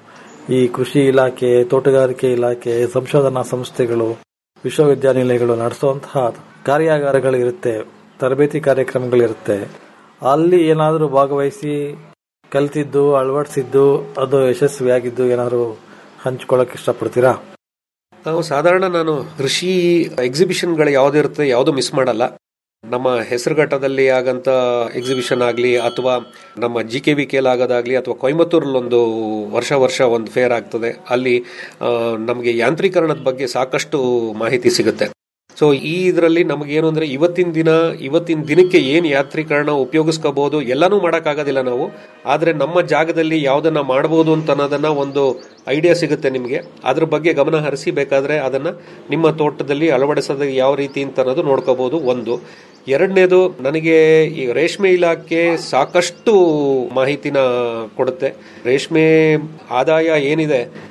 ಈ ಕೃಷಿ ಇಲಾಖೆ ತೋಟಗಾರಿಕೆ ಇಲಾಖೆ ಸಂಶೋಧನಾ ಸಂಸ್ಥೆಗಳು ವಿಶ್ವವಿದ್ಯಾನಿಲಯಗಳು ನಡೆಸುವಂತಹ ಕಾರ್ಯಾಗಾರಗಳಿರುತ್ತೆ ತರಬೇತಿ ಕಾರ್ಯಕ್ರಮಗಳಿರುತ್ತೆ ಅಲ್ಲಿ ಏನಾದರೂ ಭಾಗವಹಿಸಿ ಕಲಿತಿದ್ದು ಅಳವಡಿಸಿದ್ದು ಅದು ಯಶಸ್ವಿಯಾಗಿದ್ದು ಏನಾದರೂ ಹಂಚ್ಕೊಳ್ಳೋಕೆ ಇಷ್ಟಪಡ್ತೀರಾ ನಾವು ಸಾಧಾರಣ ನಾನು ಕೃಷಿ ಎಕ್ಸಿಬಿಷನ್ಗಳು ಯಾವ್ದಿರುತ್ತೆ ಯಾವುದು ಮಿಸ್ ಮಾಡಲ್ಲ ನಮ್ಮ ಹೆಸರುಘಟ್ಟದಲ್ಲಿ ಆಗಂತ ಎಕ್ಸಿಬಿಷನ್ ಆಗಲಿ ಅಥವಾ ನಮ್ಮ ಜಿ ಕೆ ವಿ ಕೆಲ್ ಆಗೋದಾಗ್ಲಿ ಅಥವಾ ಕೊಯಮತ್ತೂರಲ್ಲಿ ಒಂದು ವರ್ಷ ವರ್ಷ ಒಂದು ಫೇರ್ ಆಗ್ತದೆ ಅಲ್ಲಿ ನಮಗೆ ಯಾಂತ್ರೀಕರಣದ ಬಗ್ಗೆ ಸಾಕಷ್ಟು ಮಾಹಿತಿ ಸಿಗುತ್ತೆ ಸೊ ಈ ಇದರಲ್ಲಿ ನಮಗೇನು ಅಂದ್ರೆ ಇವತ್ತಿನ ದಿನ ಇವತ್ತಿನ ದಿನಕ್ಕೆ ಏನ್ ಯಾತ್ರೀಕರಣ ಉಪಯೋಗಿಸ್ಕೋಬಹುದು ಎಲ್ಲಾನು ಮಾಡೋಕ್ಕಾಗೋದಿಲ್ಲ ನಾವು ಆದ್ರೆ ನಮ್ಮ ಜಾಗದಲ್ಲಿ ಯಾವ್ದನ್ನ ಮಾಡಬಹುದು ಅಂತ ಅನ್ನೋದನ್ನ ಒಂದು ಐಡಿಯಾ ಸಿಗುತ್ತೆ ನಿಮಗೆ ಅದ್ರ ಬಗ್ಗೆ ಗಮನ ಹರಿಸಿ ಬೇಕಾದ್ರೆ ಅದನ್ನ ನಿಮ್ಮ ತೋಟದಲ್ಲಿ ಅಳವಡಿಸೋದು ಯಾವ ರೀತಿ ಅಂತ ಅನ್ನೋದು ನೋಡ್ಕೋಬಹುದು ಒಂದು ಎರಡನೇದು ನನಗೆ ಈ ರೇಷ್ಮೆ ಇಲಾಖೆ ಸಾಕಷ್ಟು ಮಾಹಿತಿನ ಕೊಡುತ್ತೆ ರೇಷ್ಮೆ ಆದಾಯ ಏನಿದೆ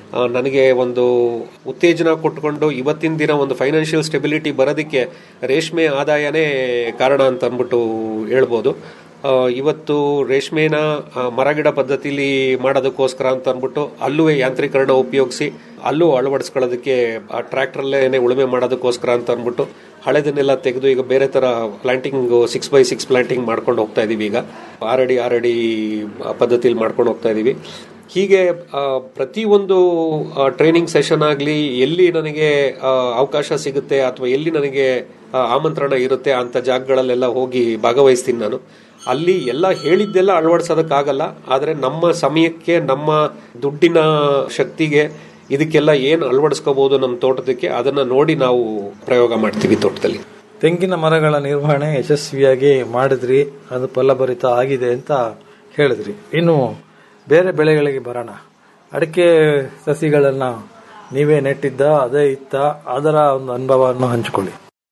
ಆ, ನನಗೆ ಒಂದು ಉತ್ತೇಜನ ಕೊಟ್ಕೊಂಡು ಇವತ್ತಿನ ದಿನ ಒಂದು ಫೈನಾನ್ಷಿಯಲ್ ಸ್ಟೆಬಿಲಿಟಿ ಬರೋದಕ್ಕೆ ರೇಷ್ಮೆ ಆದಾಯನೇ ಕಾರಣ ಅಂತ ಅಂದ್ಬಿಟ್ಟು ಹೇಳ್ಬೋದು ಆ, ಇವತ್ತು ರೇಷ್ಮೆನ ಆ, ಮರಗಿಡ ಪದ್ಧತಿಲಿ ಮಾಡೋದಕ್ಕೋಸ್ಕರ ಅಂತ ಅಂದ್ಬಿಟ್ಟು ಅಲ್ಲೂ ಯಾಂತ್ರೀಕರಣ ಉಪಯೋಗಿಸಿ ಅಲ್ಲೂ ಅಳವಡಿಸ್ಕೊಳ್ಳೋದಕ್ಕೆ ಟ್ರ್ಯಾಕ್ಟರ್ಲೇನೆ ಉಳುಮೆ ಮಾಡೋದಕ್ಕೋಸ್ಕರ ಅಂತ ಅಂದ್ಬಿಟ್ಟು ಹಳೆದನ್ನೆಲ್ಲ ತೆಗೆದು ಈಗ ಬೇರೆ ತರ planting six by six planting ಮಾಡ್ಕೊಂಡು ಹೋಗ್ತಾ ಇದೀವಿ ಈಗ ಆರಡಿ ಆರಡಿ ಪದ್ಧತಿಲಿ ಮಾಡ್ಕೊಂಡು ಹೋಗ್ತಾ ಇದೀವಿ ಹೀಗೆ ಆ, ಪ್ರತಿಯೊಂದು ಟ್ರೈನಿಂಗ್ ಸೆಷನ್ ಆಗಲಿ ಎಲ್ಲಿ ನನಗೆ ಆ, ಅವಕಾಶ ಸಿಗುತ್ತೆ ಅಥವಾ ಎಲ್ಲಿ ನನಗೆ ಆ, ಆಮಂತ್ರಣ ಇರುತ್ತೆ ಅಂತ ಜಾಗಗಳಲ್ಲೆಲ್ಲ ಹೋಗಿ ಭಾಗವಹಿಸ್ತೀನಿ ನಾನು ಅಲ್ಲಿ ಎಲ್ಲ ಹೇಳಿದ್ದೆಲ್ಲ ಅಳವಡಿಸೋದಕ್ಕಾಗಲ್ಲ ಆದರೆ ನಮ್ಮ ಸಮಯಕ್ಕೆ ನಮ್ಮ ದುಡ್ಡಿನ ಶಕ್ತಿಗೆ ಇದಕ್ಕೆಲ್ಲ ಏನು ಅಳವಡಿಸ್ಕೋಬಹುದು ನಮ್ಮ ತೋಟದಕ್ಕೆ ಅದನ್ನ ನೋಡಿ ನಾವು ಪ್ರಯೋಗ ಮಾಡ್ತೀವಿ ತೋಟದಲ್ಲಿ ತೆಂಗಿನ ಮರಗಳ ನಿರ್ವಹಣೆ ಯಶಸ್ವಿಯಾಗಿ ಮಾಡಿದ್ರಿ ಅದು ಫಲಭರಿತ ಆಗಿದೆ ಅಂತ ಹೇಳಿದ್ರಿ ಇನ್ನು ಬೇರೆ ಬೆಳೆಗಳಿಗೆ ಬರೋಣ ಅಡಿಕೆ ಸಸಿಗಳನ್ನ ನೀವೇ ನೆಟ್ಟಿದ್ದ ಅದೇ ಇತ್ತ ಅದರ ಒಂದು ಅನುಭವವನ್ನು ಹಂಚಿಕೊಳ್ಳಿ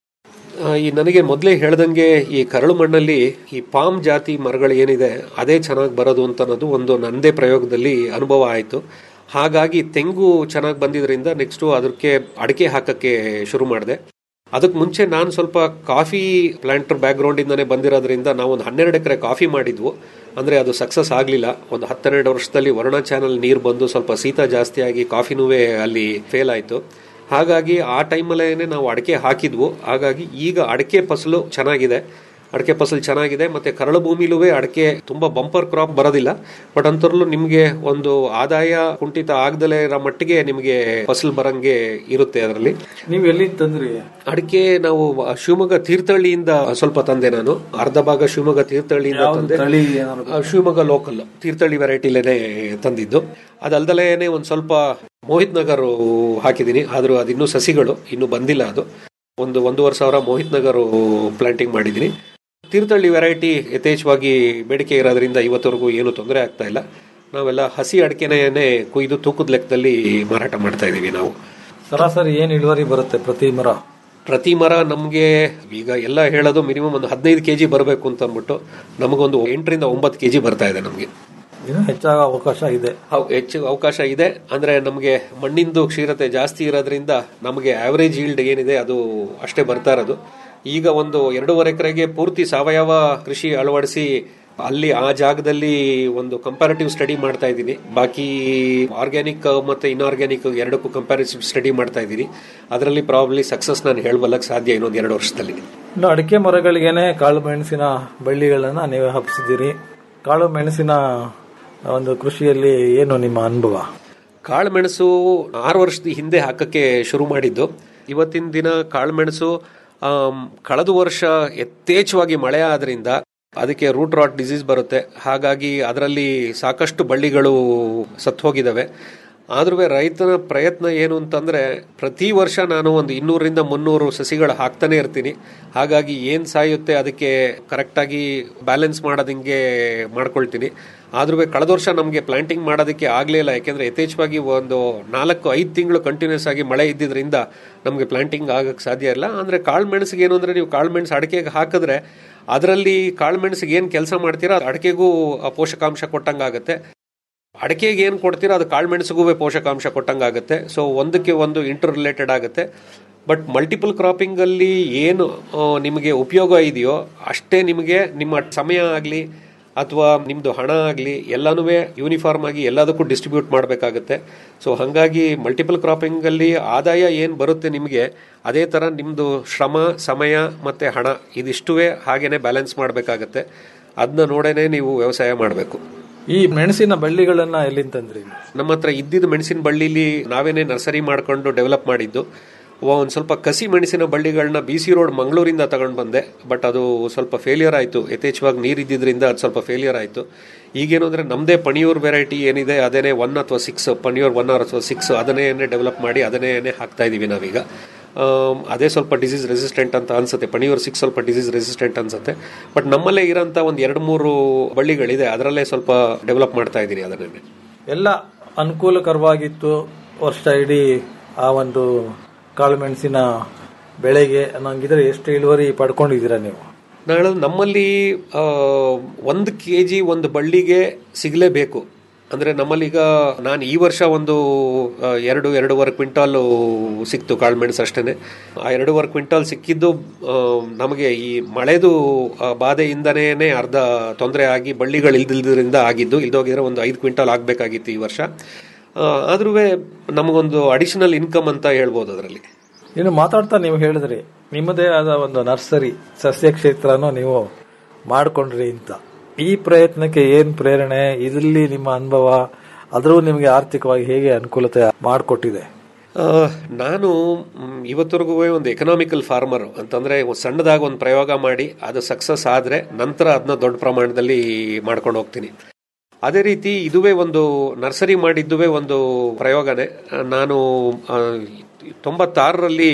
ಆ, ಈ ನನಗೆ ಮೊದಲೇ ಹೇಳ್ದಂಗೆ ಈ ಕರಳು ಮಣ್ಣಲ್ಲಿ ಈ ಪಾಮ್ ಜಾತಿ ಮರಗಳು ಏನಿದೆ ಅದೇ ಚೆನ್ನಾಗಿ ಬರೋದು ಅಂತ ಅನ್ನೋದು ಒಂದು ನಂದೇ ಪ್ರಯೋಗದಲ್ಲಿ ಅನುಭವ ಆಯಿತು ಹಾಗಾಗಿ ತೆಂಗು ಚೆನ್ನಾಗಿ ಬಂದಿದ್ರಿಂದ ನೆಕ್ಸ್ಟು ಅದಕ್ಕೆ ಅಡಿಕೆ ಹಾಕಕ್ಕೆ ಶುರು ಮಾಡಿದೆ ಅದಕ್ಕೆ ಮುಂಚೆ ನಾನು ಸ್ವಲ್ಪ ಕಾಫಿ ಪ್ಲಾಂಟರ್ ಬ್ಯಾಕ್ಗ್ರೌಂಡ್ ಇಂದಾನೆ ಬಂದಿರೋದ್ರಿಂದ ನಾವು ಒಂದು ಹನ್ನೆರಡು ಎಕರೆ ಕಾಫಿ ಮಾಡಿದ್ವು ಅಂದ್ರೆ ಅದು ಸಕ್ಸಸ್ ಆಗಲಿಲ್ಲ ಒಂದು ಹತ್ತೆರಡು ವರ್ಷದಲ್ಲಿ ವರುಣ ಚಾನಲ್ ನೀರು ಬಂದು ಸ್ವಲ್ಪ ಶೀತ ಜಾಸ್ತಿ ಆಗಿ ಕಾಫಿನೂ ಅಲ್ಲಿ ಫೇಲ್ ಆಯಿತು ಹಾಗಾಗಿ ಆ ಟೈಮಲ್ಲೇ ನಾವು ಅಡಿಕೆ ಹಾಕಿದ್ವು ಹಾಗಾಗಿ ಈಗ ಅಡಿಕೆ ಫಸಲು ಚೆನ್ನಾಗಿದೆ ಅಡಿಕೆ ಫಸಲು ಚೆನ್ನಾಗಿದೆ ಮತ್ತೆ ಕರಳು ಭೂಮಿಲೂ ಅಡಿಕೆ ತುಂಬಾ ಬಂಪರ್ ಕ್ರಾಪ್ ಬರೋದಿಲ್ಲ ಬಟ್ ಅಂತರಲ್ಲೂ ನಿಮಗೆ ಒಂದು ಆದಾಯ ಕುಂಠಿತ ಆಗದಲೇ ಇರೋ ಮಟ್ಟಿಗೆ ನಿಮಗೆ ಫಸಲು ಬರಂಗೆ ಇರುತ್ತೆ ಅದರಲ್ಲಿ ನೀವು ಎಲ್ಲಿ ತಂದ್ರಿ ಅಡಿಕೆ ನಾವು ಶಿವಮೊಗ್ಗ ತೀರ್ಥಹಳ್ಳಿಯಿಂದ ಸ್ವಲ್ಪ ತಂದೆ ನಾನು ಅರ್ಧ ಭಾಗ ಶಿವಮೊಗ್ಗ ತೀರ್ಥಹಳ್ಳಿಯಿಂದ ಯಾವ್ದು ತಂದೆ ತಳಿ ಏನಾದ್ರು ಆ, ಶಿವಮೊಗ್ಗ ಲೋಕಲ್ ತೀರ್ಥಹಳ್ಳಿ ವೆರೈಟಿಲೇನೆ ತಂದಿದ್ದು ಅದಲ್ದಲೇನೆ ಒಂದ್ ಸ್ವಲ್ಪ ಮೋಹಿತ್ ನಗರ್ ಹಾಕಿದೀನಿ ಆದ್ರೂ ಅದಿನ್ನೂ ಸಸಿಗಳು ಇನ್ನೂ ಬಂದಿಲ್ಲ ಅದು ಒಂದು ಒಂದೂವರೆ ಸಾವಿರ ಮೋಹಿತ್ ನಗರ್ ಪ್ಲಾಂಟಿಂಗ್ ಮಾಡಿದೀನಿ ತೀರ್ಥಹಳ್ಳಿ ವೆರೈಟಿ ಯಥೇಚ್ಛವಾಗಿ ಬೇಡಿಕೆ ಇರೋದ್ರಿಂದ ಇವತ್ತವರೆಗೂ ಏನು ತೊಂದರೆ ಆಗ್ತಾ ಇಲ್ಲ ನಾವೆಲ್ಲ ಹಸಿ ಅಡಿಕೆನೇ ಕುಯ್ದು ತೂಕದ ಲೆಕ್ಕದಲ್ಲಿ ಮಾರಾಟ ಮಾಡ್ತಾ ಇದೀವಿ ನಾವು ಸರಾಸರಿ ಏನ್ ಇಳುವರಿ ಬರುತ್ತೆ ಪ್ರತಿ ಮರ ಪ್ರತಿ ಮರ ನಮಗೆ ಈಗ ಎಲ್ಲ ಹೇಳೋದು ಮಿನಿಮಮ್ ಒಂದು ಹದಿನೈದು ಕೆಜಿ ಬರಬೇಕು ಅಂತ ಅಂದ್ಬಿಟ್ಟು ನಮಗೊಂದು ಎಂಟರಿಂದ ಒಂಬತ್ತು ಕೆಜಿ ಬರ್ತಾ ಇದೆ ನಮಗೆ ಇನ್ನು ಹೆಚ್ಚಾಗ ಅವಕಾಶ ಇದೆ ಅವ್- ಹೆಚ್ಚು ಅವಕಾಶ ಇದೆ ಅಂದ್ರೆ ನಮಗೆ ಮಣ್ಣಿಂದು ಕ್ಷೀರತೆ ಜಾಸ್ತಿ ಇರೋದ್ರಿಂದ ನಮಗೆ ಆವರೇಜ್ ಈಲ್ಡ್ ಏನಿದೆ ಅದು ಅಷ್ಟೇ ಬರ್ತಾ ಇರೋದು ಈಗ ಒಂದು ಎರಡೂವರೆ ಎಕರೆಗೆ ಪೂರ್ತಿ ಸಾವಯವ ಕೃಷಿ ಅಳವಡಿಸಿ ಅಲ್ಲಿ ಆ ಜಾಗದಲ್ಲಿ ಒಂದು ಕಂಪ್ಯಾರಿಟಿವ್ ಸ್ಟಡಿ ಮಾಡ್ತಾ ಇದ್ದೀನಿ ಬಾಕಿ ಆರ್ಗ್ಯಾನಿಕ್ ಮತ್ತೆ ಇನ್ಆರ್ಗ್ಯಾನಿಕ್ ಎರಡಕ್ಕೂ ಕಂಪ್ಯಾರಿಟಿವ್ ಸ್ಟಡಿ ಮಾಡ್ತಾ ಇದ್ದೀನಿ ಅದರಲ್ಲಿ ಪ್ರಾಬ್ಲಿ ಸಕ್ಸಸ್ ನಾನು ಹೇಳಬಲ್ಲಕ್ಕೆ ಸಾಧ್ಯ ಇನ್ನೊಂದು ಎರಡು ವರ್ಷದಲ್ಲಿ ಇನ್ನು ಅಡಿಕೆ ಮರಗಳಿಗೇನೆ ಕಾಳು ಮೆಣಸಿನ ಬಳ್ಳಿಗಳನ್ನ ನೀವೇ ಹಬ್ಸಿದ್ದೀರಿ ಕಾಳು ಮೆಣಸಿನ ಒಂದು ಕೃಷಿಯಲ್ಲಿ ಏನು ನಿಮ್ಮ ಅನುಭವ ಕಾಳುಮೆಣಸು ಆರು ವರ್ಷದ ಹಿಂದೆ ಹಾಕಕ್ಕೆ ಶುರು ಮಾಡಿದ್ದು ಇವತ್ತಿನ ದಿನ ಕಾಳುಮೆಣಸು ಆಮ್, ಕಳೆದ ವರ್ಷ ಯಥೇಚ್ಛವಾಗಿ ಮಳೆ ಆದ್ರಿಂದ ಅದಕ್ಕೆ ರೂಟ್ ರಾಟ್ ಡಿಸೀಸ್ ಬರುತ್ತೆ ಹಾಗಾಗಿ ಅದರಲ್ಲಿ ಸಾಕಷ್ಟು ಬಳ್ಳಿಗಳು ಸತ್ತು ಹೋಗಿದ್ದಾವೆ ಆದ್ರೂ ರೈತನ ಪ್ರಯತ್ನ ಏನು ಅಂತಂದ್ರೆ ಪ್ರತಿ ವರ್ಷ ನಾನು ಒಂದು ಇನ್ನೂರರಿಂದ ಮುನ್ನೂರು ಸಸಿಗಳು ಹಾಕ್ತಾನೆ ಇರ್ತೀನಿ ಹಾಗಾಗಿ ಏನ್ ಸಾಯುತ್ತೆ ಅದಕ್ಕೆ ಕರೆಕ್ಟಾಗಿ ಬ್ಯಾಲೆನ್ಸ್ ಮಾಡೋದಂಗೆ ಮಾಡ್ಕೊಳ್ತೀನಿ ಆದ್ರೂ ಕಳೆದ ವರ್ಷ ನಮಗೆ ಪ್ಲಾಂಟಿಂಗ್ ಮಾಡೋದಕ್ಕೆ ಆಗಲೇ ಇಲ್ಲ ಯಾಕೆಂದ್ರೆ ಯಥೇಚ್ಛವಾಗಿ ಒಂದು ನಾಲ್ಕು ಐದು ತಿಂಗಳು ಕಂಟಿನ್ಯೂಸ್ ಆಗಿ ಮಳೆ ಇದ್ದಿದ್ರಿಂದ ನಮಗೆ ಪ್ಲಾಂಟಿಂಗ್ ಆಗಕ್ಕೆ ಸಾಧ್ಯ ಇಲ್ಲ ಅಂದ್ರೆ ಕಾಳು ಮೆಣಸಿಗೆ ಏನು ಅಂದ್ರೆ ನೀವು ಕಾಳು ಮೆಣಸು ಅಡಿಕೆಗೆ ಹಾಕಿದ್ರೆ ಅದರಲ್ಲಿ ಕಾಳು ಮೆಣಸಿಗೆ ಏನು ಕೆಲಸ ಮಾಡ್ತೀರಾ ಅದು ಅಡಿಕೆಗೂ ಆ ಪೋಷಕಾಂಶ ಕೊಟ್ಟಂಗಾಗತ್ತೆ ಅಡಿಕೆಗೆ ಏನು ಕೊಡ್ತೀರಾ ಅದು ಕಾಳುಮೆಣಸಿಗೂ ಪೋಷಕಾಂಶ ಕೊಟ್ಟಂಗಾಗುತ್ತೆ ಸೊ ಒಂದಕ್ಕೆ ಒಂದು ಇಂಟರ್ ರಿಲೇಟೆಡ್ ಆಗುತ್ತೆ ಬಟ್ ಮಲ್ಟಿಪಲ್ ಕ್ರಾಪಿಂಗ್ ಅಲ್ಲಿ ಏನು ಆ, ನಿಮಗೆ ಉಪಯೋಗ ಇದೆಯೋ ಅಷ್ಟೇ ನಿಮಗೆ ನಿಮ್ಮ ಸಮಯ ಆಗಲಿ ಅಥವಾ ನಿಮ್ದು ಹಣ ಆಗಲಿ ಎಲ್ಲಾನು ಯೂನಿಫಾರ್ಮ್ ಆಗಿ ಎಲ್ಲದಕ್ಕೂ ಡಿಸ್ಟ್ರಿಬ್ಯೂಟ್ ಮಾಡಬೇಕಾಗುತ್ತೆ ಸೊ ಹಾಗಾಗಿ ಮಲ್ಟಿಪಲ್ ಕ್ರಾಪಿಂಗ್ ಅಲ್ಲಿ ಆದಾಯ ಏನು ಬರುತ್ತೆ ನಿಮಗೆ ಅದೇ ತರ ನಿಮ್ದು ಶ್ರಮ ಸಮಯ ಮತ್ತೆ ಹಣ ಇದಿಷ್ಟುವೇ ಹಾಗೇನೆ ಬ್ಯಾಲೆನ್ಸ್ ಮಾಡಬೇಕಾಗತ್ತೆ ಅದನ್ನ ನೋಡೇನೆ ನೀವು ವ್ಯವಸಾಯ ಮಾಡಬೇಕು ಈ ಮೆಣಸಿನ ಬಳ್ಳಿಗಳನ್ನ ಎಲ್ಲಿಂದ ತಂದ್ರಿ ನಮ್ಮ ಹತ್ರ ಇದ್ದಿದ್ದು ಮೆಣಸಿನ ಬಳ್ಳಿಲಿ ನಾವೇನೆ ನರ್ಸರಿ ಮಾಡ್ಕೊಂಡು ಡೆವಲಪ್ ಮಾಡಿದ್ದು ಒಂದು ಸ್ವಲ್ಪ ಕಸಿ ಮೆಣಸಿನ ಬಳ್ಳಿಗಳನ್ನ ಬಿ ಸಿ ರೋಡ್ ಮಂಗಳೂರಿಂದ ತಗೊಂಡು ಬಂದೆ ಬಟ್ ಅದು ಸ್ವಲ್ಪ ಫೇಲಿಯರ್ ಆಯಿತು ಯಥೇಚ್ಛವಾಗಿ ನೀರು ಇದ್ದಿದ್ರಿಂದ ಅದು ಸ್ವಲ್ಪ ಫೇಲಿಯರ್ ಆಯಿತು ಈಗೇನು ಅಂದರೆ ನಮ್ಮದೇ ಪಣಿಯೂರ್ ವೆರೈಟಿ ಏನಿದೆ ಅದೇನೇ ಒನ್ ಅಥವಾ ಸಿಕ್ಸ್ ಪಣಿಯೂರ್ ಒನ್ ಅಥವಾ ಸಿಕ್ಸ್ ಅದನ್ನೇ ಡೆವಲಪ್ ಮಾಡಿ ಅದನ್ನೇ ಹಾಕ್ತಾ ಇದೀವಿ ನಾವೀಗ ಆಮ್, ಅದೇ ಸ್ವಲ್ಪ ಡಿಸೀಸ್ ರೆಸಿಸ್ಟೆಂಟ್ ಅಂತ ಅನ್ಸುತ್ತೆ ಪಣಿಯೂರ್ ಸಿಕ್ಸ್ ಸ್ವಲ್ಪ ಡಿಸೀಸ್ ರೆಸಿಸ್ಟೆಂಟ್ ಅನ್ಸುತ್ತೆ ಬಟ್ ನಮ್ಮಲ್ಲೇ ಇರೋಂಥ ಒಂದು ಎರಡು ಮೂರು ಬಳ್ಳಿಗಳಿದೆ ಅದರಲ್ಲೇ ಸ್ವಲ್ಪ ಡೆವಲಪ್ ಮಾಡ್ತಾ ಇದ್ದೀನಿ ಅದನ್ನೇ ಎಲ್ಲ ಅನುಕೂಲಕರವಾಗಿತ್ತು ವರ್ಷ ಇಡೀ ಆ ಒಂದು ಕಾಳು ಮೆಣಸಿನ ಬೆಳೆಗೆ ಅನ್ನಂಗಿದ್ರೆ ಎಷ್ಟು ಇಳುವರಿ ಪಡ್ಕೊಂಡಿದ್ದೀರಾ ನೀವು ನಾಳೆ ನಮ್ಮಲ್ಲಿ ಆ, ಒಂದು ಕೆ ಜಿ ಒಂದು ಬಳ್ಳಿಗೆ ಸಿಗಲೇಬೇಕು ಅಂದ್ರೆ ನಮ್ಮಲ್ಲೀಗ ನಾನು ಈ ವರ್ಷ ಒಂದು ಆ, ಎರಡು ಎರಡೂವರೆ ಕ್ವಿಂಟಾಲ್ ಸಿಕ್ತು ಕಾಳುಮೆಣಸು ಅಷ್ಟೇನೆ ಆ ಎರಡೂವರೆ ಕ್ವಿಂಟಾಲ್ ಸಿಕ್ಕಿದ್ದು ಆ, ನಮಗೆ ಈ ಮಳೆದು ಆ, ಬಾಧೆಯಿಂದನೇ ಅರ್ಧ ತೊಂದರೆ ಆಗಿ ಬಳ್ಳಿಗಳು ಇಲ್ದಿಲ್ದ್ರಿಂದ ಆಗಿದ್ದು ಇಲ್ದೋಗಿದ್ರೆ ಒಂದು ಐದು ಕ್ವಿಂಟಾಲ್ ಆಗಬೇಕಾಗಿತ್ತು ಈ ವರ್ಷ ಆದ್ರೂ ನಮಗೊಂದು ಅಡಿಷನಲ್ ಇನ್ಕಮ್ ಅಂತ ಹೇಳ್ಬೋದು ಅದರಲ್ಲಿ ಇನ್ನು ಮಾತಾಡ್ತಾ ನೀವು ಹೇಳಿದ್ರಿ ನಿಮ್ಮದೇ ಆದ ಒಂದು ನರ್ಸರಿ ಸಸ್ಯ ಕ್ಷೇತ್ರನೂ ನೀವು ಮಾಡ್ಕೊಂಡ್ರಿ ಅಂತ ಈ ಪ್ರಯತ್ನಕ್ಕೆ ಏನ್ ಪ್ರೇರಣೆ ಇದರಲ್ಲಿ ನಿಮ್ಮ ಅನುಭವ ಅದ್ರೂ ನಿಮಗೆ ಆರ್ಥಿಕವಾಗಿ ಹೇಗೆ ಅನುಕೂಲತೆ ಮಾಡಿಕೊಟ್ಟಿದೆ ಆ, ನಾನು ಮ್, ಇವತ್ತರೆಗೂ ಒಂದು ಎಕನಾಮಿಕಲ್ ಫಾರ್ಮರ್ ಅಂತಂದ್ರೆ ಒಂದ್ ಸಣ್ಣದಾಗಿ ಒಂದು ಪ್ರಯೋಗ ಮಾಡಿ ಅದು ಸಕ್ಸಸ್ ಆದ್ರೆ ನಂತರ ಅದನ್ನ ದೊಡ್ಡ ಪ್ರಮಾಣದಲ್ಲಿ ಮಾಡ್ಕೊಂಡು ಹೋಗ್ತೀನಿ ಅದೇ ರೀತಿ ಇದುವೇ ಒಂದು ನರ್ಸರಿ ಮಾಡಿದ್ದುವೇ ಒಂದು ಪ್ರಯೋಗನೇ ಆ, ನಾನು ಆ, ತೊಂಬತ್ತಾರರಲ್ಲಿ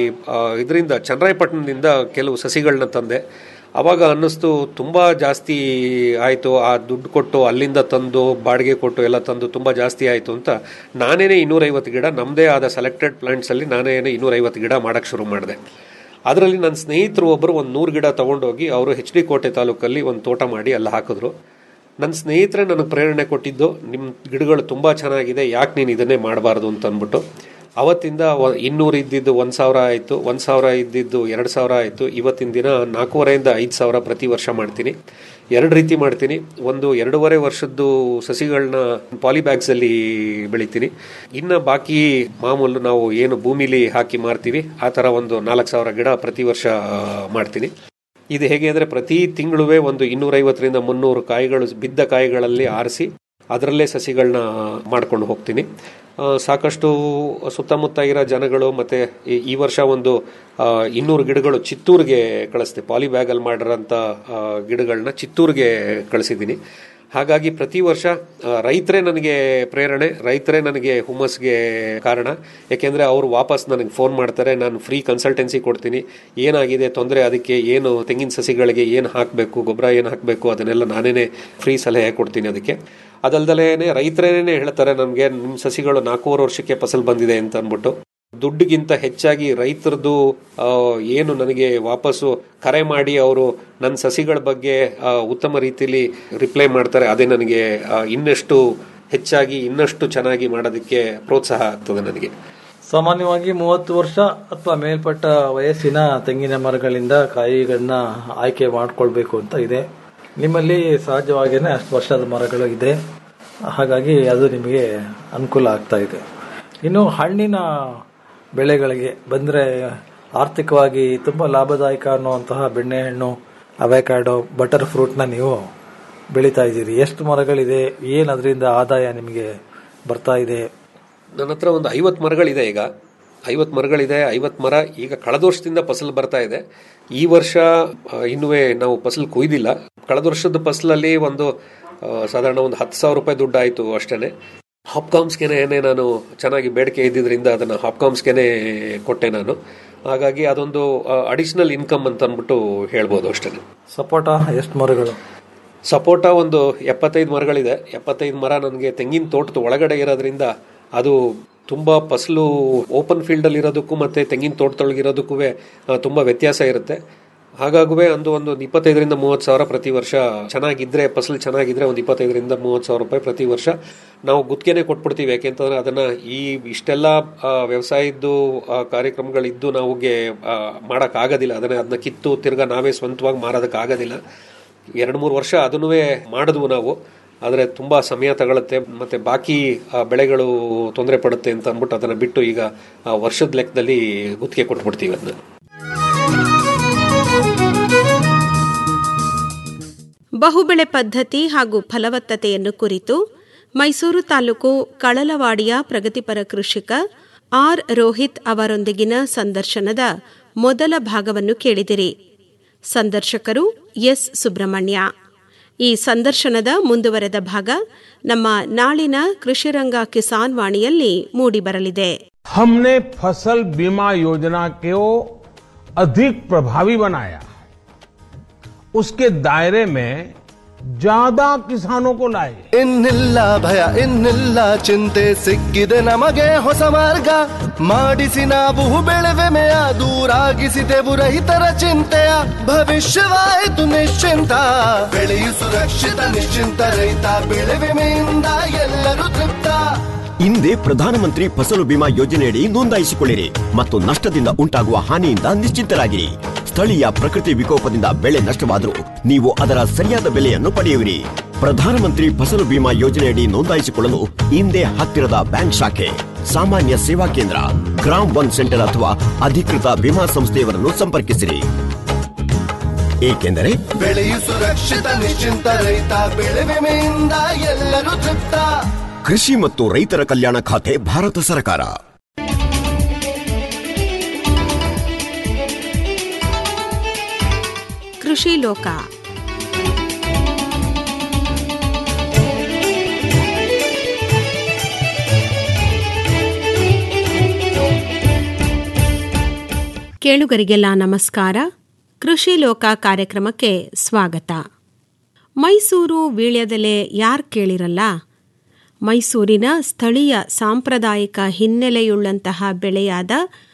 ಇದರಿಂದ ಚನ್ನರಾಯಪಟ್ಟಣದಿಂದ ಕೆಲವು ಸಸಿಗಳನ್ನ ತಂದೆ ಅವಾಗ ಅನ್ನಿಸ್ತು ತುಂಬ ಜಾಸ್ತಿ ಆಯಿತು ಆ ದುಡ್ಡು ಕೊಟ್ಟು ಅಲ್ಲಿಂದ ತಂದು ಬಾಡಿಗೆ ಕೊಟ್ಟು ಎಲ್ಲ ತಂದು ತುಂಬ ಜಾಸ್ತಿ ಆಯಿತು ಅಂತ ನಾನೇನೆ ಇನ್ನೂರೈವತ್ತು ಗಿಡ ನಮ್ಮದೇ ಆದ ಸೆಲೆಕ್ಟೆಡ್ ಪ್ಲಾಂಟ್ಸಲ್ಲಿ ನಾನೇನೆ ಇನ್ನೂರೈವತ್ತು ಗಿಡ ಮಾಡೋಕ್ಕೆ ಶುರು ಮಾಡಿದೆ ಅದರಲ್ಲಿ ನನ್ನ ಸ್ನೇಹಿತರು ಒಬ್ಬರು ಒಂದು ನೂರು ಗಿಡ ತಗೊಂಡೋಗಿ ಅವರು ಎಚ್ ಡಿ ಕೋಟೆ ತಾಲೂಕಲ್ಲಿ ಒಂದು ತೋಟ ಮಾಡಿ ಅಲ್ಲಿ ಹಾಕಿದ್ರು ನನ್ನ ಸ್ನೇಹಿತರೆ ನನಗೆ ಪ್ರೇರಣೆ ಕೊಟ್ಟಿದ್ದು ನಿಮ್ಮ ಗಿಡಗಳು ತುಂಬ ಚೆನ್ನಾಗಿದೆ ಯಾಕೆ ನೀನು ಇದನ್ನೇ ಮಾಡಬಾರ್ದು ಅಂತ ಅಂದ್ಬಿಟ್ಟು ಅವತ್ತಿಂದ ವ- ಇನ್ನೂರು ಇದ್ದಿದ್ದು ಒಂದು ಸಾವಿರ ಆಯಿತು ಒಂದು ಸಾವಿರ ಇದ್ದಿದ್ದು ಎರಡು ಸಾವಿರ ಆಯಿತು ಇವತ್ತಿನ ದಿನ ನಾಲ್ಕೂವರೆಯಿಂದ ಐದು ಸಾವಿರ ಪ್ರತಿ ವರ್ಷ ಮಾಡ್ತೀನಿ ಎರಡು ರೀತಿ ಮಾಡ್ತೀನಿ ಒಂದು ಎರಡೂವರೆ ವರ್ಷದ್ದು ಸಸಿಗಳನ್ನ ಪಾಲಿ ಬ್ಯಾಗ್ಸಲ್ಲಿ ಬೆಳಿತೀನಿ ಇನ್ನು ಬಾಕಿ ಮಾಮೂಲು ನಾವು ಏನು ಭೂಮಿಲಿ ಹಾಕಿ ಮಾರ್ತೀವಿ ಆ ಥರ ಒಂದು ನಾಲ್ಕು ಸಾವಿರ ಗಿಡ ಪ್ರತಿ ವರ್ಷ ಆ, ಮಾಡ್ತೀನಿ ಇದು ಹೇಗೆ ಅಂದರೆ ಪ್ರತಿ ತಿಂಗಳುವೆ ಒಂದು ಇನ್ನೂರೈವತ್ತರಿಂದ ಮುನ್ನೂರು ಕಾಯಿಗಳು ಬಿದ್ದ ಕಾಯಿಗಳಲ್ಲಿ ಆರಿಸಿ ಅದರಲ್ಲೇ ಸಸಿಗಳನ್ನ ಮಾಡ್ಕೊಂಡು ಹೋಗ್ತೀನಿ ಆ, ಸಾಕಷ್ಟು ಸುತ್ತಮುತ್ತ ಇರೋ ಜನಗಳು ಮತ್ತೆ ಈ- ಈ ವರ್ಷ ಒಂದು ಆ, ಇನ್ನೂರು ಗಿಡಗಳು ಚಿತ್ತೂರಿಗೆ ಕಳಿಸ್ದೆ ಪಾಲಿ ಬ್ಯಾಗಲ್ಲಿ ಮಾಡಿರೋಂಥ ಆ, ಗಿಡಗಳನ್ನ ಚಿತ್ತೂರಿಗೆ ಕಳಿಸಿದ್ದೀನಿ ಹಾಗಾಗಿ ಪ್ರತಿ ವರ್ಷ ಆ, ರೈತರೇ ನನಗೆ ಪ್ರೇರಣೆ ರೈತರೇ ನನಗೆ ಹುಮ್ಮಸ್ಗೆ ಕಾರಣ ಯಾಕೆಂದ್ರೆ ಅವರು ವಾಪಸ್ ನನಗೆ ಫೋನ್ ಮಾಡ್ತಾರೆ ನಾನು ಫ್ರೀ ಕನ್ಸಲ್ಟೆನ್ಸಿ ಕೊಡ್ತೀನಿ ಏನಾಗಿದೆ ತೊಂದರೆ ಅದಕ್ಕೆ ಏನು ತೆಂಗಿನ ಸಸಿಗಳಿಗೆ ಏನು ಹಾಕಬೇಕು ಗೊಬ್ಬರ ಏನು ಹಾಕಬೇಕು ಅದನ್ನೆಲ್ಲ ನಾನೇನೆ ಫ್ರೀ ಸಲಹೆ ಕೊಡ್ತೀನಿ ಅದಕ್ಕೆ ಅದಲ್ದಲೇನೆ ರೈತರೇನೆ ಹೇಳ್ತಾರೆ ನನಗೆ ನಿಮ್ಮ ಸಸಿಗಳು ನಾಲ್ಕೂವರೆ ವರ್ಷಕ್ಕೆ ಫಸಲ್ ಬಂದಿದೆ ಅಂತ ಅಂದ್ಬಿಟ್ಟು ದುಡ್ಡಿಗಿಂತ ಹೆಚ್ಚಾಗಿ ರೈತರದು ಆ, ಏನು ನನಗೆ ವಾಪಸ್ಸು ಕರೆ ಮಾಡಿ ಅವರು ನನ್ನ ಸಸಿಗಳ ಬಗ್ಗೆ ಆ, ಉತ್ತಮ ರೀತಿಯಲ್ಲಿ ರಿಪ್ಲೈ ಮಾಡ್ತಾರೆ ಅದೇ ನನಗೆ ಆ, ಇನ್ನಷ್ಟು ಹೆಚ್ಚಾಗಿ ಇನ್ನಷ್ಟು ಚೆನ್ನಾಗಿ ಮಾಡೋದಕ್ಕೆ ಪ್ರೋತ್ಸಾಹ ಆಗ್ತದೆ ನನಗೆ ಸಾಮಾನ್ಯವಾಗಿ ಮೂವತ್ತು ವರ್ಷ ಅಥವಾ ಮೇಲ್ಪಟ್ಟ ವಯಸ್ಸಿನ ತೆಂಗಿನ ಮರಗಳಿಂದ ಕಾಯಿಗಳನ್ನ ಆಯ್ಕೆ ಮಾಡ್ಕೊಳ್ಬೇಕು ಅಂತ ಇದೆ ನಿಮ್ಮಲ್ಲಿ ಸಹಜವಾಗಿಯೇ ಅಷ್ಟು ವರ್ಷದ ಮರಗಳು ಇದೆ ಹಾಗಾಗಿ ಅದು ನಿಮಗೆ ಅನುಕೂಲ ಆಗ್ತಾ ಇದೆ ಇನ್ನು ಹಣ್ಣಿನ ಬೆಳೆಗಳಿಗೆ ಬಂದರೆ ಆರ್ಥಿಕವಾಗಿ ತುಂಬ ಲಾಭದಾಯಕ ಅನ್ನುವಂತಹ ಬೆಣ್ಣೆಹಣ್ಣು ಅವೆಕಾಡೋ ಬಟರ್ ಫ್ರೂಟ್ನ ನೀವು ಬೆಳೀತಾ ಇದ್ದೀರಿ ಎಷ್ಟು ಮರಗಳಿದೆ ಏನು ಅದರಿಂದ ಆದಾಯ ನಿಮಗೆ ಬರ್ತಾ ಇದೆ ನನ್ನ ಹತ್ರ ಒಂದು ಐವತ್ತು ಮರಗಳಿದೆ ಈಗ ಐವತ್ತು ಮರಗಳಿದೆ ಐವತ್ತು ಮರ ಈಗ ಕಳೆದ ವರ್ಷದಿಂದ ಫಸಲು ಬರ್ತಾ ಇದೆ ಈ ವರ್ಷ ಆ, ಇನ್ನುವೇ ನಾವು ಫಸಲು ಕೊಯ್ದಿಲ್ಲ ಕಳೆದ ವರ್ಷದ ಫಸಲಲ್ಲಿ ಒಂದು ಆ, ಸಾಧಾರಣ ಒಂದು ಹತ್ತು ಸಾವಿರ ರೂಪಾಯಿ ದುಡ್ಡು ಆಯಿತು ಅಷ್ಟೇ ಹಾಪ್ಕಾಮ್ಸ್ಗೆನೆ ನಾನು ಚೆನ್ನಾಗಿ ಬೇಡಿಕೆ ಇದ್ದಿದ್ರಿಂದ ಅದನ್ನು ಹಾಪ್ಕಾಮ್ಸ್ಗೆನೆ ಕೊಟ್ಟೆ ನಾನು ಹಾಗಾಗಿ ಅದೊಂದು ಅಡಿಷನಲ್ ಇನ್ಕಮ್ ಅಂತ ಅಂದ್ಬಿಟ್ಟು ಹೇಳ್ಬೋದು ಅಷ್ಟೇ ಸಪೋಟ ಎಷ್ಟು ಮರಗಳು ಸಪೋಟ ಒಂದು ಎಪ್ಪತ್ತೈದು ಮರಗಳಿದೆ ಎಪ್ಪತ್ತೈದು ಮರ ನನಗೆ ತೆಂಗಿನ ತೋಟದ ಒಳಗಡೆ ಇರೋದ್ರಿಂದ ಅದು ತುಂಬಾ ಫಸಲು ಓಪನ್ ಫೀಲ್ಡ್ ಅಲ್ಲಿ ಇರೋದಕ್ಕೂ ಮತ್ತೆ ತೆಂಗಿನ ತೋಟದೊಳಗಿರೋದಕ್ಕೂ ತುಂಬಾ ವ್ಯತ್ಯಾಸ ಇರುತ್ತೆ ಹಾಗಾಗುವೆ ಒಂದು ಒಂದು ಇಪ್ಪತ್ತೈದರಿಂದ ಮೂವತ್ತು ಸಾವಿರ ಪ್ರತಿ ವರ್ಷ ಚೆನ್ನಾಗಿದ್ರೆ ಫಸಲು ಚೆನ್ನಾಗಿದ್ರೆ ಒಂದು ಇಪ್ಪತ್ತೈದರಿಂದ ಮೂವತ್ತು ಸಾವಿರ ರೂಪಾಯಿ ಪ್ರತಿ ವರ್ಷ ನಾವು ಗುತ್ತಿಗೆನೆ ಕೊಟ್ಬಿಡ್ತೀವಿ ಯಾಕೆಂತಂದ್ರೆ ಅದನ್ನ ಈ ಇಷ್ಟೆಲ್ಲ ಆ, ವ್ಯವಸಾಯದ್ದು ಆ, ಕಾರ್ಯಕ್ರಮಗಳಿದ್ದು ನಮಗೆ ಮಾಡಕ್ ಆಗೋದಿಲ್ಲ ಅದನ್ನ ಅದನ್ನ ಕಿತ್ತು ತಿರ್ಗಾ ನಾವೇ ಸ್ವಂತವಾಗಿ ಮಾರೋದಕ್ಕೆ ಆಗೋದಿಲ್ಲ ಎರಡು ಮೂರು ವರ್ಷ ಅದನ್ನೂ ಮಾಡಿದ್ವು ನಾವು ಆದರೆ ತುಂಬಾ ಸಮಯ ತಗೊಳುತ್ತೆ ಮತ್ತೆ ಬಾಕಿ ಆ, ಬೆಳೆಗಳು ತೊಂದರೆ ಪಡುತ್ತೆ ಅಂತ ಅಂದ್ಬಿಟ್ಟು ಅದನ್ನ ಬಿಟ್ಟು ಈಗ ಆ, ವರ್ಷದ ಲೆಕ್ಕದಲ್ಲಿ ಗುತ್ತಿಗೆ ಕೊಟ್ಬಿಡ್ತೀವಿ ಅದನ್ನ ಬಹುಬೆಳೆ ಪದ್ಧತಿ ಹಾಗೂ ಫಲವತ್ತತೆಯನ್ನು ಕುರಿತು ಮೈಸೂರು ತಾಲೂಕು ಕಳಲವಾಡಿಯ ಪ್ರಗತಿಪರ ಕೃಷಿಕ ಆರ್ ರೋಹಿತ್ ಅವರೊಂದಿಗಿನ ಸಂದರ್ಶನದ ಮೊದಲ ಭಾಗವನ್ನು ಕೇಳಿದಿರಿ ಸಂದರ್ಶಕರು ಎಸ್ ಸುಬ್ರಹ್ಮಣ್ಯ ಈ ಸಂದರ್ಶನದ ಮುಂದುವರೆದ ಭಾಗ ನಮ್ಮ ನಾಳಿನ ಕೃಷಿರಂಗ ಕಿಸಾನ್ ವಾಣಿಯಲ್ಲಿ ಮೂಡಿಬರಲಿದೆ हमने फसल बीमा योजना को अधिक प्रभावी बनाया उसके दायरे में ज्यादा किसानों को लाए ಇನ್ನಿಲ್ಲ ಭಯ ಇನ್ನಿಲ್ಲ ಚಿಂತೆ ಸಿಕ್ಕಿದೆ ನಮಗೆ ಹೊಸ ಮಾರ್ಗ ಮಾಡಿಸಿ ನಾವು ಬೆಳೆವೆಮೆಯ ದೂರಾಗಿಸಿದೆವು ರೈತರ ಚಿಂತೆಯ ಭವಿಷ್ಯವಾಯಿತು ನಿಶ್ಚಿಂತ ಬೆಳೆಯು ಸುರಕ್ಷಿತ ನಿಶ್ಚಿಂತ ರೈತ ಬೆಳೆ ವಿಮೆಯಿಂದ ಎಲ್ಲರೂ ತೃಪ್ತ ಹಿಂದೆ ಪ್ರಧಾನಮಂತ್ರಿ ಫಸಲು ಬಿಮಾ ಯೋಜನೆಯಡಿ ನೋಂದಾಯಿಸಿಕೊಳ್ಳಿರಿ ಮತ್ತು ನಷ್ಟದಿಂದ ಉಂಟಾಗುವ ಹಾನಿಯಿಂದ ನಿಶ್ಚಿಂತರಾಗಿರಿ ಸ್ಥಳೀಯ ಪ್ರಕೃತಿ ವಿಕೋಪದಿಂದ ಬೆಳೆ ನಷ್ಟವಾದರೂ ನೀವು ಅದರ ಸರಿಯಾದ ಬೆಲೆಯನ್ನು ಪಡೆಯುವಿರಿ ಪ್ರಧಾನಮಂತ್ರಿ ಫಸಲು ಬಿಮಾ ಯೋಜನೆಯಡಿ ನೋಂದಾಯಿಸಿಕೊಳ್ಳಲು ಹಿಂದೆ ಹತ್ತಿರದ ಬ್ಯಾಂಕ್ ಶಾಖೆ ಸಾಮಾನ್ಯ ಸೇವಾ ಕೇಂದ್ರ ಗ್ರಾಮ್ ಒನ್ ಸೆಂಟರ್ ಅಥವಾ ಅಧಿಕೃತ ವಿಮಾ ಸಂಸ್ಥೆಯವರನ್ನು ಸಂಪರ್ಕಿಸಿರಿ ಏಕೆಂದರೆ ಬೆಳೆಯು ಸುರಕ್ಷಿತ ನಿಶ್ಚಿಂತ ರೈತ ಬೆಳೆ ವಿಮೆಯಿಂದ ಎಲ್ಲರೂ ತೃಪ್ತ ಕೃಷಿ ಮತ್ತು ರೈತರ ಕಲ್ಯಾಣ ಖಾತೆ ಭಾರತ ಸರ್ಕಾರ ಕೃಷಿ ಲೋಕ ಕೇಳುಗರಿಗೆಲ್ಲ ನಮಸ್ಕಾರ ಕೃಷಿ ಲೋಕ ಕಾರ್ಯಕ್ರಮಕ್ಕೆ ಸ್ವಾಗತ ಮೈಸೂರು ವೀಳ್ಯದೆಲೆ ಯಾರ್ ಕೇಳಿರಲ್ಲ ಮೈಸೂರಿನ ಸ್ಥಳೀಯ ಸಾಂಪ್ರದಾಯಿಕ ಹಿನ್ನೆಲೆಯುಳ್ಳಂತಹ ಬೆಳೆಯಾದ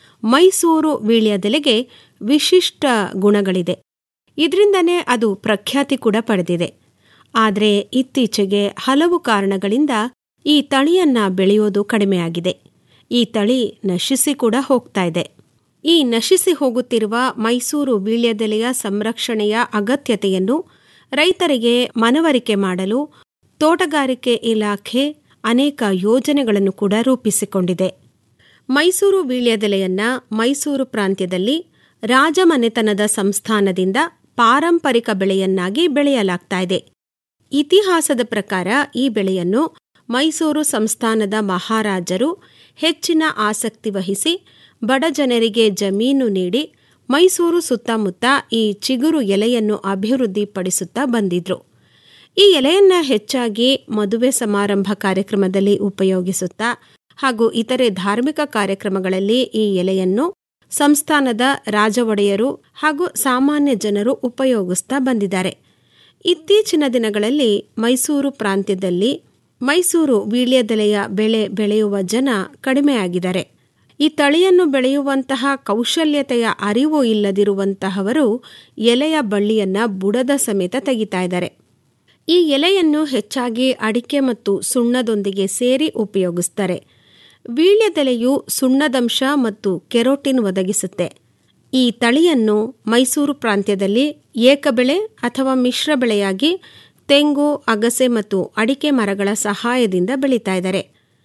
ಮೈಸೂರು ವೀಳ್ಯದೆಲೆಗೆ ವಿಶಿಷ್ಟ ಗುಣಗಳಿದೆ ಇದರಿಂದನೇ ಅದು ಪ್ರಖ್ಯಾತಿ ಕೂಡ ಪಡೆದಿದೆ ಆದರೆ ಇತ್ತೀಚೆಗೆ ಹಲವು ಕಾರಣಗಳಿಂದ ಈ ತಳಿಯನ್ನ ಬೆಳೆಯೋದು ಕಡಿಮೆಯಾಗಿದೆ ಈ ತಳಿ ನಶಿಸಿ ಕೂಡ ಹೋಗ್ತಾ ಇದೆ ಈ ನಶಿಸಿ ಹೋಗುತ್ತಿರುವ ಮೈಸೂರು ವೀಳ್ಯದೆಲೆಯ ಸಂರಕ್ಷಣೆಯ ಅಗತ್ಯತೆಯನ್ನು ರೈತರಿಗೆ ಮನವರಿಕೆ ಮಾಡಲು ತೋಟಗಾರಿಕೆ ಇಲಾಖೆ ಅನೇಕ ಯೋಜನೆಗಳನ್ನು ಕೂಡ ರೂಪಿಸಿಕೊಂಡಿದೆ ಮೈಸೂರು ವೀಳ್ಯದೆಲೆಯನ್ನ ಮೈಸೂರು ಪ್ರಾಂತ್ಯದಲ್ಲಿ ರಾಜಮನೆತನದ ಸಂಸ್ಥಾನದಿಂದ ಪಾರಂಪರಿಕ ಬೆಳೆಯನ್ನಾಗಿ ಬೆಳೆಯಲಾಗ್ತಾ ಇದೆ ಇತಿಹಾಸದ ಪ್ರಕಾರ ಈ ಬೆಳೆಯನ್ನು ಮೈಸೂರು ಸಂಸ್ಥಾನದ ಮಹಾರಾಜರು ಹೆಚ್ಚಿನ ಆಸಕ್ತಿ ವಹಿಸಿ ಬಡ ಜನರಿಗೆ ಜಮೀನು ನೀಡಿ ಮೈಸೂರು ಸುತ್ತಮುತ್ತ ಈ ಚಿಗುರು ಎಲೆಯನ್ನು ಅಭಿವೃದ್ಧಿಪಡಿಸುತ್ತಾ ಬಂದಿದ್ರು ಈ ಎಲೆಯನ್ನ ಹೆಚ್ಚಾಗಿ ಮದುವೆ ಸಮಾರಂಭ ಕಾರ್ಯಕ್ರಮದಲ್ಲಿ ಉಪಯೋಗಿಸುತ್ತಾ ಹಾಗೂ ಇತರೆ ಧಾರ್ಮಿಕ ಕಾರ್ಯಕ್ರಮಗಳಲ್ಲಿ ಈ ಎಲೆಯನ್ನು ಸಂಸ್ಥಾನದ ರಾಜ ಒಡೆಯರು ಹಾಗೂ ಸಾಮಾನ್ಯ ಜನರು ಉಪಯೋಗಿಸ್ತಾ ಬಂದಿದ್ದಾರೆ ಇತ್ತೀಚಿನ ದಿನಗಳಲ್ಲಿ ಮೈಸೂರು ಪ್ರಾಂತ್ಯದಲ್ಲಿ ಮೈಸೂರು ವೀಳ್ಯದೆಲೆಯ ಬೆಳೆ ಬೆಳೆಯುವ ಜನ ಕಡಿಮೆಯಾಗಿದ್ದಾರೆ ಈ ತಳಿಯನ್ನು ಬೆಳೆಯುವಂತಹ ಕೌಶಲ್ಯತೆಯ ಅರಿವು ಇಲ್ಲದಿರುವಂತಹವರು ಎಲೆಯ ಬಳ್ಳಿಯನ್ನ ಬುಡದ ಸಮೇತ ತೆಗಿತಾ ಇದ್ದಾರೆ ಈ ಎಲೆಯನ್ನು ಹೆಚ್ಚಾಗಿ ಅಡಿಕೆ ಮತ್ತು ಸುಣ್ಣದೊಂದಿಗೆ ಸೇರಿ ಉಪಯೋಗಿಸ್ತಾರೆ ವೀಳ್ಯದೆಲೆಯು ಸುಣ್ಣದಂಶ ಮತ್ತು ಕೆರೋಟಿನ್ ಒದಗಿಸುತ್ತೆ ಈ ತಳಿಯನ್ನು ಮೈಸೂರು ಪ್ರಾಂತ್ಯದಲ್ಲಿ ಏಕಬೆಳೆ ಅಥವಾ ಮಿಶ್ರ ಬೆಳೆಯಾಗಿ ತೆಂಗು ಅಗಸೆ ಮತ್ತು ಅಡಿಕೆ ಮರಗಳ ಸಹಾಯದಿಂದ ಬೆಳೀತಾ ಇದ್ದಾರೆ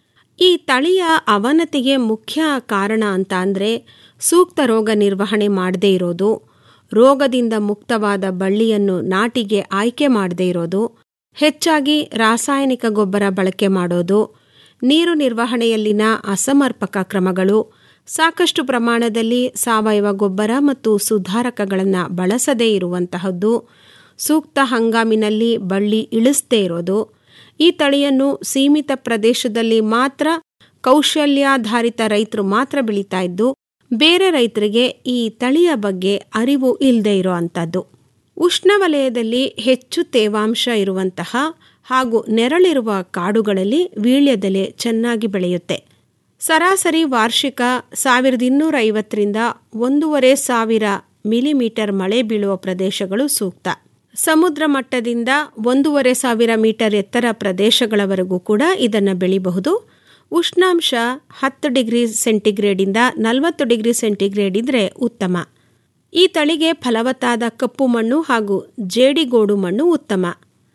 ಈ ತಳಿಯ ಅವನತಿಗೆ ಮುಖ್ಯ ಕಾರಣ ಅಂತ ಅಂದರೆ ಸೂಕ್ತ ರೋಗ ನಿರ್ವಹಣೆ ಮಾಡದೇ ಇರೋದು ರೋಗದಿಂದ ಮುಕ್ತವಾದ ಬಳ್ಳಿಯನ್ನು ನಾಟಿಗೆ ಆಯ್ಕೆ ಮಾಡದೇ ಇರೋದು ಹೆಚ್ಚಾಗಿ ರಾಸಾಯನಿಕ ಗೊಬ್ಬರ ಬಳಕೆ ಮಾಡೋದು ನೀರು ನಿರ್ವಹಣೆಯಲ್ಲಿನ ಅಸಮರ್ಪಕ ಕ್ರಮಗಳು ಸಾಕಷ್ಟು ಪ್ರಮಾಣದಲ್ಲಿ ಸಾವಯವ ಗೊಬ್ಬರ ಮತ್ತು ಸುಧಾರಕಗಳನ್ನು ಬಳಸದೇ ಇರುವಂತಹದ್ದು ಸೂಕ್ತ ಹಂಗಾಮಿನಲ್ಲಿ ಬಳ್ಳಿ ಇಳಿಸದೇ ಇರೋದು ಈ ತಳಿಯನ್ನು ಸೀಮಿತ ಪ್ರದೇಶದಲ್ಲಿ ಮಾತ್ರ ಕೌಶಲ್ಯಾಧಾರಿತ ರೈತರು ಮಾತ್ರ ಬೆಳೀತಾ ಇದ್ದು ಬೇರೆ ರೈತರಿಗೆ ಈ ತಳಿಯ ಬಗ್ಗೆ ಅರಿವು ಇಲ್ಲದೆ ಇರೋ ಅಂಥದ್ದು ಉಷ್ಣವಲಯದಲ್ಲಿ ಹೆಚ್ಚು ತೇವಾಂಶ ಇರುವಂತಹ ಹಾಗೂ ನೆರಳಿರುವ ಕಾಡುಗಳಲ್ಲಿ ವೀಳ್ಯದೆಲೆ ಚೆನ್ನಾಗಿ ಬೆಳೆಯುತ್ತೆ ಸರಾಸರಿ ವಾರ್ಷಿಕ ಸಾವಿರದ ಇನ್ನೂರ ಐವತ್ತರಿಂದ ಒಂದೂವರೆ ಸಾವಿರ ಮಿಲಿಮೀಟರ್ ಮಳೆ ಬೀಳುವ ಪ್ರದೇಶಗಳು ಸೂಕ್ತ ಸಮುದ್ರ ಮಟ್ಟದಿಂದ ಒಂದೂವರೆ ಸಾವಿರ ಮೀಟರ್ ಎತ್ತರ ಪ್ರದೇಶಗಳವರೆಗೂ ಕೂಡ ಇದನ್ನು ಬೆಳಿಬಹುದು ಉಷ್ಣಾಂಶ ಹತ್ತು ಡಿಗ್ರಿ ಸೆಂಟಿಗ್ರೇಡಿಂದ ನಲವತ್ತು ಡಿಗ್ರಿ ಸೆಂಟಿಗ್ರೇಡ್ ಇದ್ರೆ ಉತ್ತಮ ಈ ತಳಿಗೆ ಫಲವತ್ತಾದ ಕಪ್ಪು ಮಣ್ಣು ಹಾಗೂ ಜೇಡಿಗೋಡು ಮಣ್ಣು ಉತ್ತಮ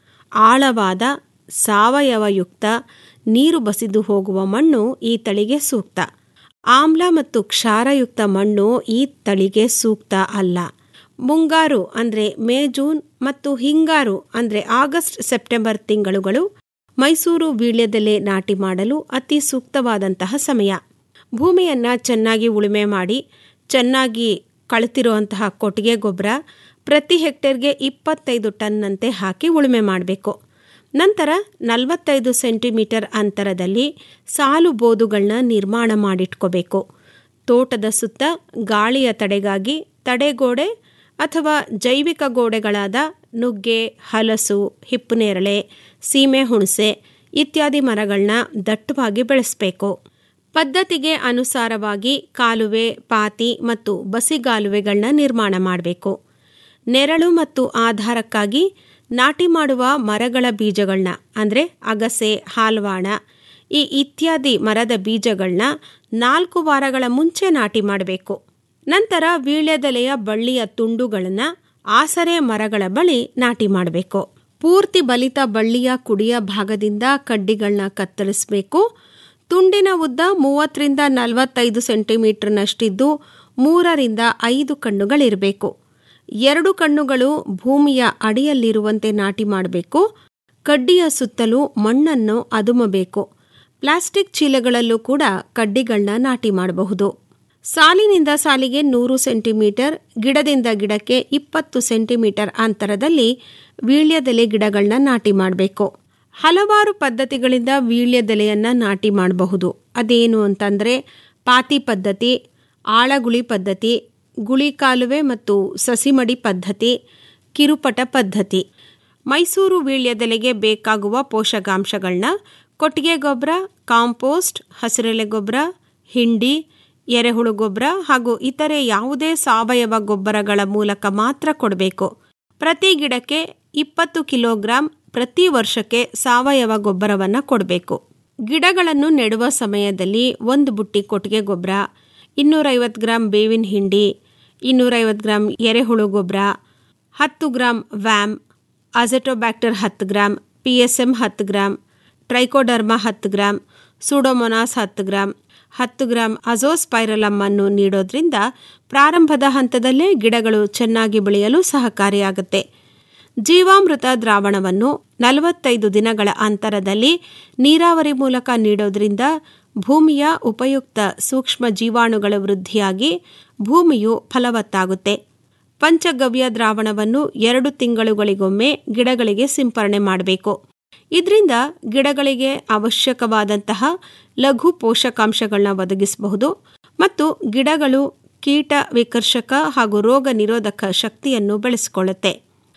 ಆಳವಾದ ಸಾವಯವಯುಕ್ತ ನೀರು ಬಸಿದು ಹೋಗುವ ಮಣ್ಣು ಈ ತಳಿಗೆ ಸೂಕ್ತ ಆಮ್ಲ ಮತ್ತು ಕ್ಷಾರಯುಕ್ತ ಮಣ್ಣು ಈ ತಳಿಗೆ ಸೂಕ್ತ ಅಲ್ಲ ಮುಂಗಾರು ಅಂದರೆ ಮೇ ಜೂನ್ ಮತ್ತು ಹಿಂಗಾರು ಅಂದರೆ ಆಗಸ್ಟ್ ಸೆಪ್ಟೆಂಬರ್ ತಿಂಗಳುಗಳು ಮೈಸೂರು ವೀಳ್ಯದೆಲೆ ನಾಟಿ ಮಾಡಲು ಅತಿ ಸೂಕ್ತವಾದಂತಹ ಸಮಯ ಭೂಮಿಯನ್ನ ಚೆನ್ನಾಗಿ ಉಳುಮೆ ಮಾಡಿ ಚೆನ್ನಾಗಿ ಕಳೆತಿರುವಂತಹ ಕೊಟ್ಟಿಗೆ ಗೊಬ್ಬರ ಪ್ರತಿ ಹೆಕ್ಟೇರ್ಗೆ ಇಪ್ಪತ್ತೈದು ಟನ್ನಂತೆ ಹಾಕಿ ಉಳುಮೆ ಮಾಡಬೇಕು ನಂತರ ನಲವತ್ತೈದು ಸೆಂಟಿಮೀಟರ್ ಅಂತರದಲ್ಲಿ ಸಾಲು ಬೋದುಗಳನ್ನ ನಿರ್ಮಾಣ ಮಾಡಿಟ್ಕೋಬೇಕು ತೋಟದ ಸುತ್ತ ಗಾಳಿಯ ತಡೆಗಾಗಿ ತಡೆಗೋಡೆ ಅಥವಾ ಜೈವಿಕ ಗೋಡೆಗಳಾದ ನುಗ್ಗೆ ಹಲಸು ಹಿಪ್ಪುನೇರಳೆ ಸೀಮೆ ಹುಣಸೆ ಇತ್ಯಾದಿ ಮರಗಳನ್ನ ದಟ್ಟವಾಗಿ ಬೆಳೆಸಬೇಕು ಪದ್ಧತಿಗೆ ಅನುಸಾರವಾಗಿ ಕಾಲುವೆ ಪಾತಿ ಮತ್ತು ಬಸಿಗಾಲುವೆಗಳನ್ನ ನಿರ್ಮಾಣ ಮಾಡಬೇಕು ನೆರಳು ಮತ್ತು ಆಧಾರಕ್ಕಾಗಿ ನಾಟಿ ಮಾಡುವ ಮರಗಳ ಬೀಜಗಳನ್ನ ಅಂದರೆ ಅಗಸೆ ಹಾಲ್ವಾಣ ಈ ಇತ್ಯಾದಿ ಮರದ ಬೀಜಗಳನ್ನ ನಾಲ್ಕು ವಾರಗಳ ಮುಂಚೆ ನಾಟಿ ಮಾಡಬೇಕು ನಂತರ ವೀಳ್ಯದೆಲೆಯ ಬಳ್ಳಿಯ ತುಂಡುಗಳನ್ನು ಆಸರೆ ಮರಗಳ ಬಳಿ ನಾಟಿ ಮಾಡಬೇಕು ಪೂರ್ತಿ ಬಲಿತ ಬಳ್ಳಿಯ ಕುಡಿಯ ಭಾಗದಿಂದ ಕಡ್ಡಿಗಳನ್ನ ಕತ್ತರಿಸಬೇಕು ತುಂಡಿನ ಉದ್ದ ಮೂವತ್ತರಿಂದ ನಲವತ್ತೈದು ಸೆಂಟಿಮೀಟರ್ನಷ್ಟಿದ್ದು ಮೂರರಿಂದ ಐದು ಕಣ್ಣುಗಳಿರಬೇಕು ಎರಡು ಕಣ್ಣುಗಳು ಭೂಮಿಯ ಅಡಿಯಲ್ಲಿರುವಂತೆ ನಾಟಿ ಮಾಡಬೇಕು ಕಡ್ಡಿಯ ಸುತ್ತಲೂ ಮಣ್ಣನ್ನು ಅದುಮಬೇಕು ಪ್ಲಾಸ್ಟಿಕ್ ಚೀಲಗಳಲ್ಲೂ ಕೂಡ ಕಡ್ಡಿಗಳನ್ನ ನಾಟಿ ಮಾಡಬಹುದು ಸಾಲಿನಿಂದ ಸಾಲಿಗೆ ನೂರು ಸೆಂಟಿಮೀಟರ್ ಗಿಡದಿಂದ ಗಿಡಕ್ಕೆ ಇಪ್ಪತ್ತು ಸೆಂಟಿಮೀಟರ್ ಅಂತರದಲ್ಲಿ ವೀಳ್ಯದೆಲೆ ಗಿಡಗಳನ್ನ ನಾಟಿ ಮಾಡಬೇಕು ಹಲವಾರು ಪದ್ಧತಿಗಳಿಂದ ವೀಳ್ಯದೆಲೆಯನ್ನ ನಾಟಿ ಮಾಡಬಹುದು ಅದೇನು ಅಂತಂದ್ರೆ ಪಾತಿ ಪದ್ಧತಿ ಆಳಗುಳಿ ಪದ್ಧತಿ ಗುಳಿ ಕಾಲುವೆ ಮತ್ತು ಸಸಿಮಡಿ ಪದ್ಧತಿ ಕಿರುಪಟ ಪದ್ಧತಿ ಮೈಸೂರು ವೀಳ್ಯದೆಲೆಗೆ ಬೇಕಾಗುವ ಪೋಷಕಾಂಶಗಳನ್ನ ಕೊಟ್ಟಿಗೆ ಗೊಬ್ಬರ ಕಾಂಪೋಸ್ಟ್ ಹಸಿರೆಲೆ ಗೊಬ್ಬರ ಹಿಂಡಿ ಎರೆಹುಳು ಗೊಬ್ಬರ ಹಾಗೂ ಇತರೆ ಯಾವುದೇ ಸಾವಯವ ಗೊಬ್ಬರಗಳ ಮೂಲಕ ಮಾತ್ರ ಕೊಡಬೇಕು ಪ್ರತಿ ಗಿಡಕ್ಕೆ ಇಪ್ಪತ್ತು ಕಿಲೋಗ್ರಾಂ ಪ್ರತಿ ವರ್ಷಕ್ಕೆ ಸಾವಯವ ಗೊಬ್ಬರವನ್ನು ಕೊಡಬೇಕು ಗಿಡಗಳನ್ನು ನೆಡುವ ಸಮಯದಲ್ಲಿ ಒಂದು ಬುಟ್ಟಿ ಕೊಟ್ಟಿಗೆ ಗೊಬ್ಬರ ಇನ್ನೂರೈವತ್ತು ಗ್ರಾಂ ಬೇವಿನ ಹಿಂಡಿ ಇನ್ನೂರೈವತ್ತು ಗ್ರಾಂ ಎರೆಹುಳು ಗೊಬ್ಬರ ಹತ್ತು ಗ್ರಾಂ ವ್ಯಾಮ್ ಅಜೆಟೋಬ್ಯಾಕ್ಟರ್ ಹತ್ತು ಗ್ರಾಂ ಪಿ ಎಸ್ ಎಮ್ ಹತ್ತು ಗ್ರಾಂ ಟ್ರೈಕೋಡರ್ಮಾ ಹತ್ತು ಗ್ರಾಂ ಸೂಡೋಮೊನಾಸ್ ಹತ್ತು ಗ್ರಾಂ ಹತ್ತು ಗ್ರಾಂ ಅಜೋಸ್ಪೈರಲಮ್ ಅನ್ನು ನೀಡೋದ್ರಿಂದ ಪ್ರಾರಂಭದ ಹಂತದಲ್ಲೇ ಗಿಡಗಳು ಚೆನ್ನಾಗಿ ಬೆಳೆಯಲು ಸಹಕಾರಿಯಾಗುತ್ತೆ ಜೀವಾಮೃತ ದ್ರಾವಣವನ್ನು ನಲವತ್ತೈದು ದಿನಗಳ ಅಂತರದಲ್ಲಿ ನೀರಾವರಿ ಮೂಲಕ ನೀಡೋದ್ರಿಂದ ಭೂಮಿಯ ಉಪಯುಕ್ತ ಸೂಕ್ಷ್ಮ ಜೀವಾಣುಗಳ ವೃದ್ಧಿಯಾಗಿ ಭೂಮಿಯು ಫಲವತ್ತಾಗುತ್ತೆ ಪಂಚಗವ್ಯ ದ್ರಾವಣವನ್ನು ಎರಡು ತಿಂಗಳುಗಳಿಗೊಮ್ಮೆ ಗಿಡಗಳಿಗೆ ಸಿಂಪರಣೆ ಮಾಡಬೇಕು ಇದರಿಂದ ಗಿಡಗಳಿಗೆ ಅವಶ್ಯಕವಾದಂತಹ ಲಘು ಪೋಷಕಾಂಶಗಳನ್ನ ಒದಗಿಸಬಹುದು ಮತ್ತು ಗಿಡಗಳು ಕೀಟ ವಿಕರ್ಷಕ ಹಾಗೂ ರೋಗ ನಿರೋಧಕ ಶಕ್ತಿಯನ್ನು ಬೆಳೆಸಿಕೊಳ್ಳುತ್ತೆ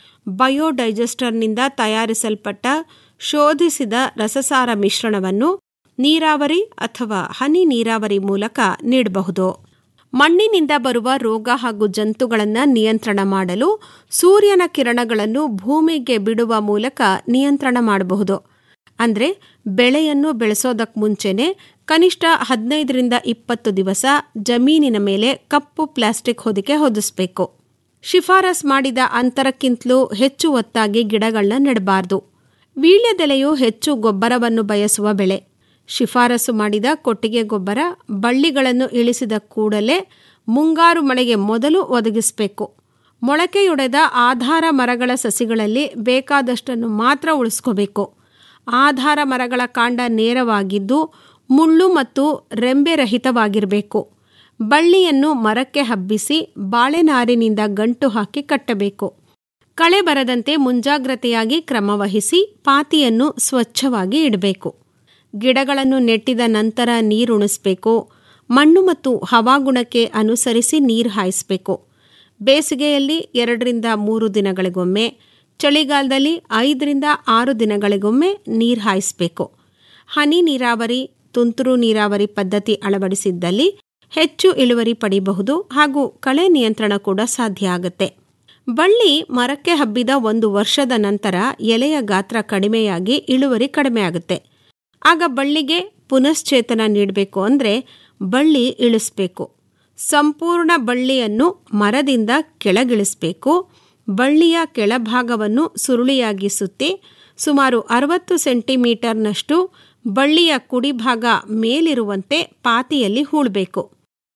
ಬಯೋಡೈಜೆಸ್ಟರ್ನಿಂದ ತಯಾರಿಸಲ್ಪಟ್ಟ ಶೋಧಿಸಿದ ರಸಸಾರ ಮಿಶ್ರಣವನ್ನು ನೀರಾವರಿ ಅಥವಾ ಹನಿ ನೀರಾವರಿ ಮೂಲಕ ನೀಡಬಹುದು ಮಣ್ಣಿನಿಂದ ಬರುವ ರೋಗ ಹಾಗೂ ಜಂತುಗಳನ್ನು ನಿಯಂತ್ರಣ ಮಾಡಲು ಸೂರ್ಯನ ಕಿರಣಗಳನ್ನು ಭೂಮಿಗೆ ಬಿಡುವ ಮೂಲಕ ನಿಯಂತ್ರಣ ಮಾಡಬಹುದು ಅಂದರೆ ಬೆಳೆಯನ್ನು ಬೆಳೆಸೋದಕ್ಕೆ ಮುಂಚೆನೆ ಕನಿಷ್ಠ ಹದಿನೈದರಿಂದ ಇಪ್ಪತ್ತು ದಿವಸ ಜಮೀನಿನ ಮೇಲೆ ಕಪ್ಪು ಪ್ಲಾಸ್ಟಿಕ್ ಹೊದಿಕೆ ಹೊದಿಸಬೇಕು ಶಿಫಾರಸ್ ಮಾಡಿದ ಅಂತರಕ್ಕಿಂತಲೂ ಹೆಚ್ಚು ಒತ್ತಾಗಿ ಗಿಡಗಳನ್ನ ನೆಡಬಾರ್ದು ವೀಳ್ಯದೆಲೆಯು ಹೆಚ್ಚು ಗೊಬ್ಬರವನ್ನು ಬಯಸುವ ಬೆಳೆ ಶಿಫಾರಸು ಮಾಡಿದ ಕೊಟ್ಟಿಗೆ ಗೊಬ್ಬರ ಬಳ್ಳಿಗಳನ್ನು ಇಳಿಸಿದ ಕೂಡಲೇ ಮುಂಗಾರು ಮಳೆಗೆ ಮೊದಲು ಒದಗಿಸಬೇಕು ಮೊಳಕೆಯೊಡೆದ ಆಧಾರ ಮರಗಳ ಸಸಿಗಳಲ್ಲಿ ಬೇಕಾದಷ್ಟನ್ನು ಮಾತ್ರ ಉಳಿಸ್ಕೋಬೇಕು ಆಧಾರ ಮರಗಳ ಕಾಂಡ ನೇರವಾಗಿದ್ದು ಮುಳ್ಳು ಮತ್ತು ರೆಂಬೆ ರಹಿತವಾಗಿರಬೇಕು ಬಳ್ಳಿಯನ್ನು ಮರಕ್ಕೆ ಹಬ್ಬಿಸಿ ಬಾಳೆನಾರಿನಿಂದ ಗಂಟು ಹಾಕಿ ಕಟ್ಟಬೇಕು ಕಳೆ ಬರದಂತೆ ಮುಂಜಾಗ್ರತೆಯಾಗಿ ಕ್ರಮವಹಿಸಿ ಪಾತಿಯನ್ನು ಸ್ವಚ್ಛವಾಗಿ ಇಡಬೇಕು ಗಿಡಗಳನ್ನು ನೆಟ್ಟಿದ ನಂತರ ನೀರುಣಿಸಬೇಕು ಮಣ್ಣು ಮತ್ತು ಹವಾಗುಣಕ್ಕೆ ಅನುಸರಿಸಿ ನೀರು ಹಾಯಿಸಬೇಕು ಬೇಸಿಗೆಯಲ್ಲಿ ಎರಡರಿಂದ ಮೂರು ದಿನಗಳಿಗೊಮ್ಮೆ ಚಳಿಗಾಲದಲ್ಲಿ ಐದರಿಂದ ಆರು ದಿನಗಳಿಗೊಮ್ಮೆ ನೀರು ಹಾಯಿಸಬೇಕು ಹನಿ ನೀರಾವರಿ ತುಂತುರು ನೀರಾವರಿ ಪದ್ಧತಿ ಅಳವಡಿಸಿದ್ದಲ್ಲಿ ಹೆಚ್ಚು ಇಳುವರಿ ಪಡೆಯಬಹುದು ಹಾಗೂ ಕಳೆ ನಿಯಂತ್ರಣ ಕೂಡ ಸಾಧ್ಯ ಆಗುತ್ತೆ ಬಳ್ಳಿ ಮರಕ್ಕೆ ಹಬ್ಬಿದ ಒಂದು ವರ್ಷದ ನಂತರ ಎಲೆಯ ಗಾತ್ರ ಕಡಿಮೆಯಾಗಿ ಇಳುವರಿ ಕಡಿಮೆ ಆಗುತ್ತೆ ಆಗ ಬಳ್ಳಿಗೆ ಪುನಶ್ಚೇತನ ನೀಡಬೇಕು ಅಂದರೆ ಬಳ್ಳಿ ಇಳಿಸ್ಬೇಕು ಸಂಪೂರ್ಣ ಬಳ್ಳಿಯನ್ನು ಮರದಿಂದ ಕೆಳಗಿಳಿಸಬೇಕು ಬಳ್ಳಿಯ ಕೆಳಭಾಗವನ್ನು ಸುರುಳಿಯಾಗಿ ಸುತ್ತಿ ಸುಮಾರು ಅರವತ್ತು ಸೆಂಟಿಮೀಟರ್ನಷ್ಟು ಬಳ್ಳಿಯ ಕುಡಿಭಾಗ ಮೇಲಿರುವಂತೆ ಪಾತಿಯಲ್ಲಿ ಹೂಳಬೇಕು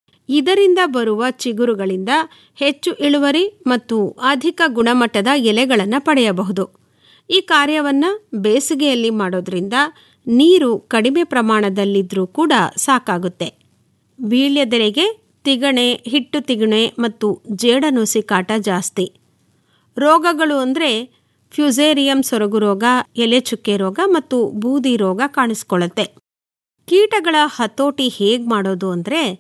ಇದರಿಂದ ಬರುವ ಚಿಗುರುಗಳಿಂದ ಹೆಚ್ಚು ಇಳುವರಿ ಮತ್ತು ಅಧಿಕ ಗುಣಮಟ್ಟದ ಎಲೆಗಳನ್ನು ಪಡೆಯಬಹುದು ಈ ಕಾರ್ಯವನ್ನು ಬೇಸಿಗೆಯಲ್ಲಿ ಮಾಡೋದ್ರಿಂದ ನೀರು ಕಡಿಮೆ ಪ್ರಮಾಣದಲ್ಲಿದ್ದರೂ ಕೂಡ ಸಾಕಾಗುತ್ತೆ ವೀಳ್ಯದೆಲೆಗೆ ತಿಗಣೆ ಹಿಟ್ಟು ತಿಗಣೆ ಮತ್ತು ಜೇಡನುಸಿ ಕಾಟ ಜಾಸ್ತಿ ರೋಗಗಳು ಅಂದರೆ ಫ್ಯುಸೇರಿಯಂ ಸೊರಗು ರೋಗ ಎಲೆ ಚುಕ್ಕೆ ರೋಗ ಮತ್ತು ಬೂದಿ ರೋಗ ಕಾಣಿಸ್ಕೊಳ್ಳುತ್ತೆ ಕೀಟಗಳ ಹತೋಟಿ ಹೇಗೆ ಮಾಡೋದು ಅಂದರೆ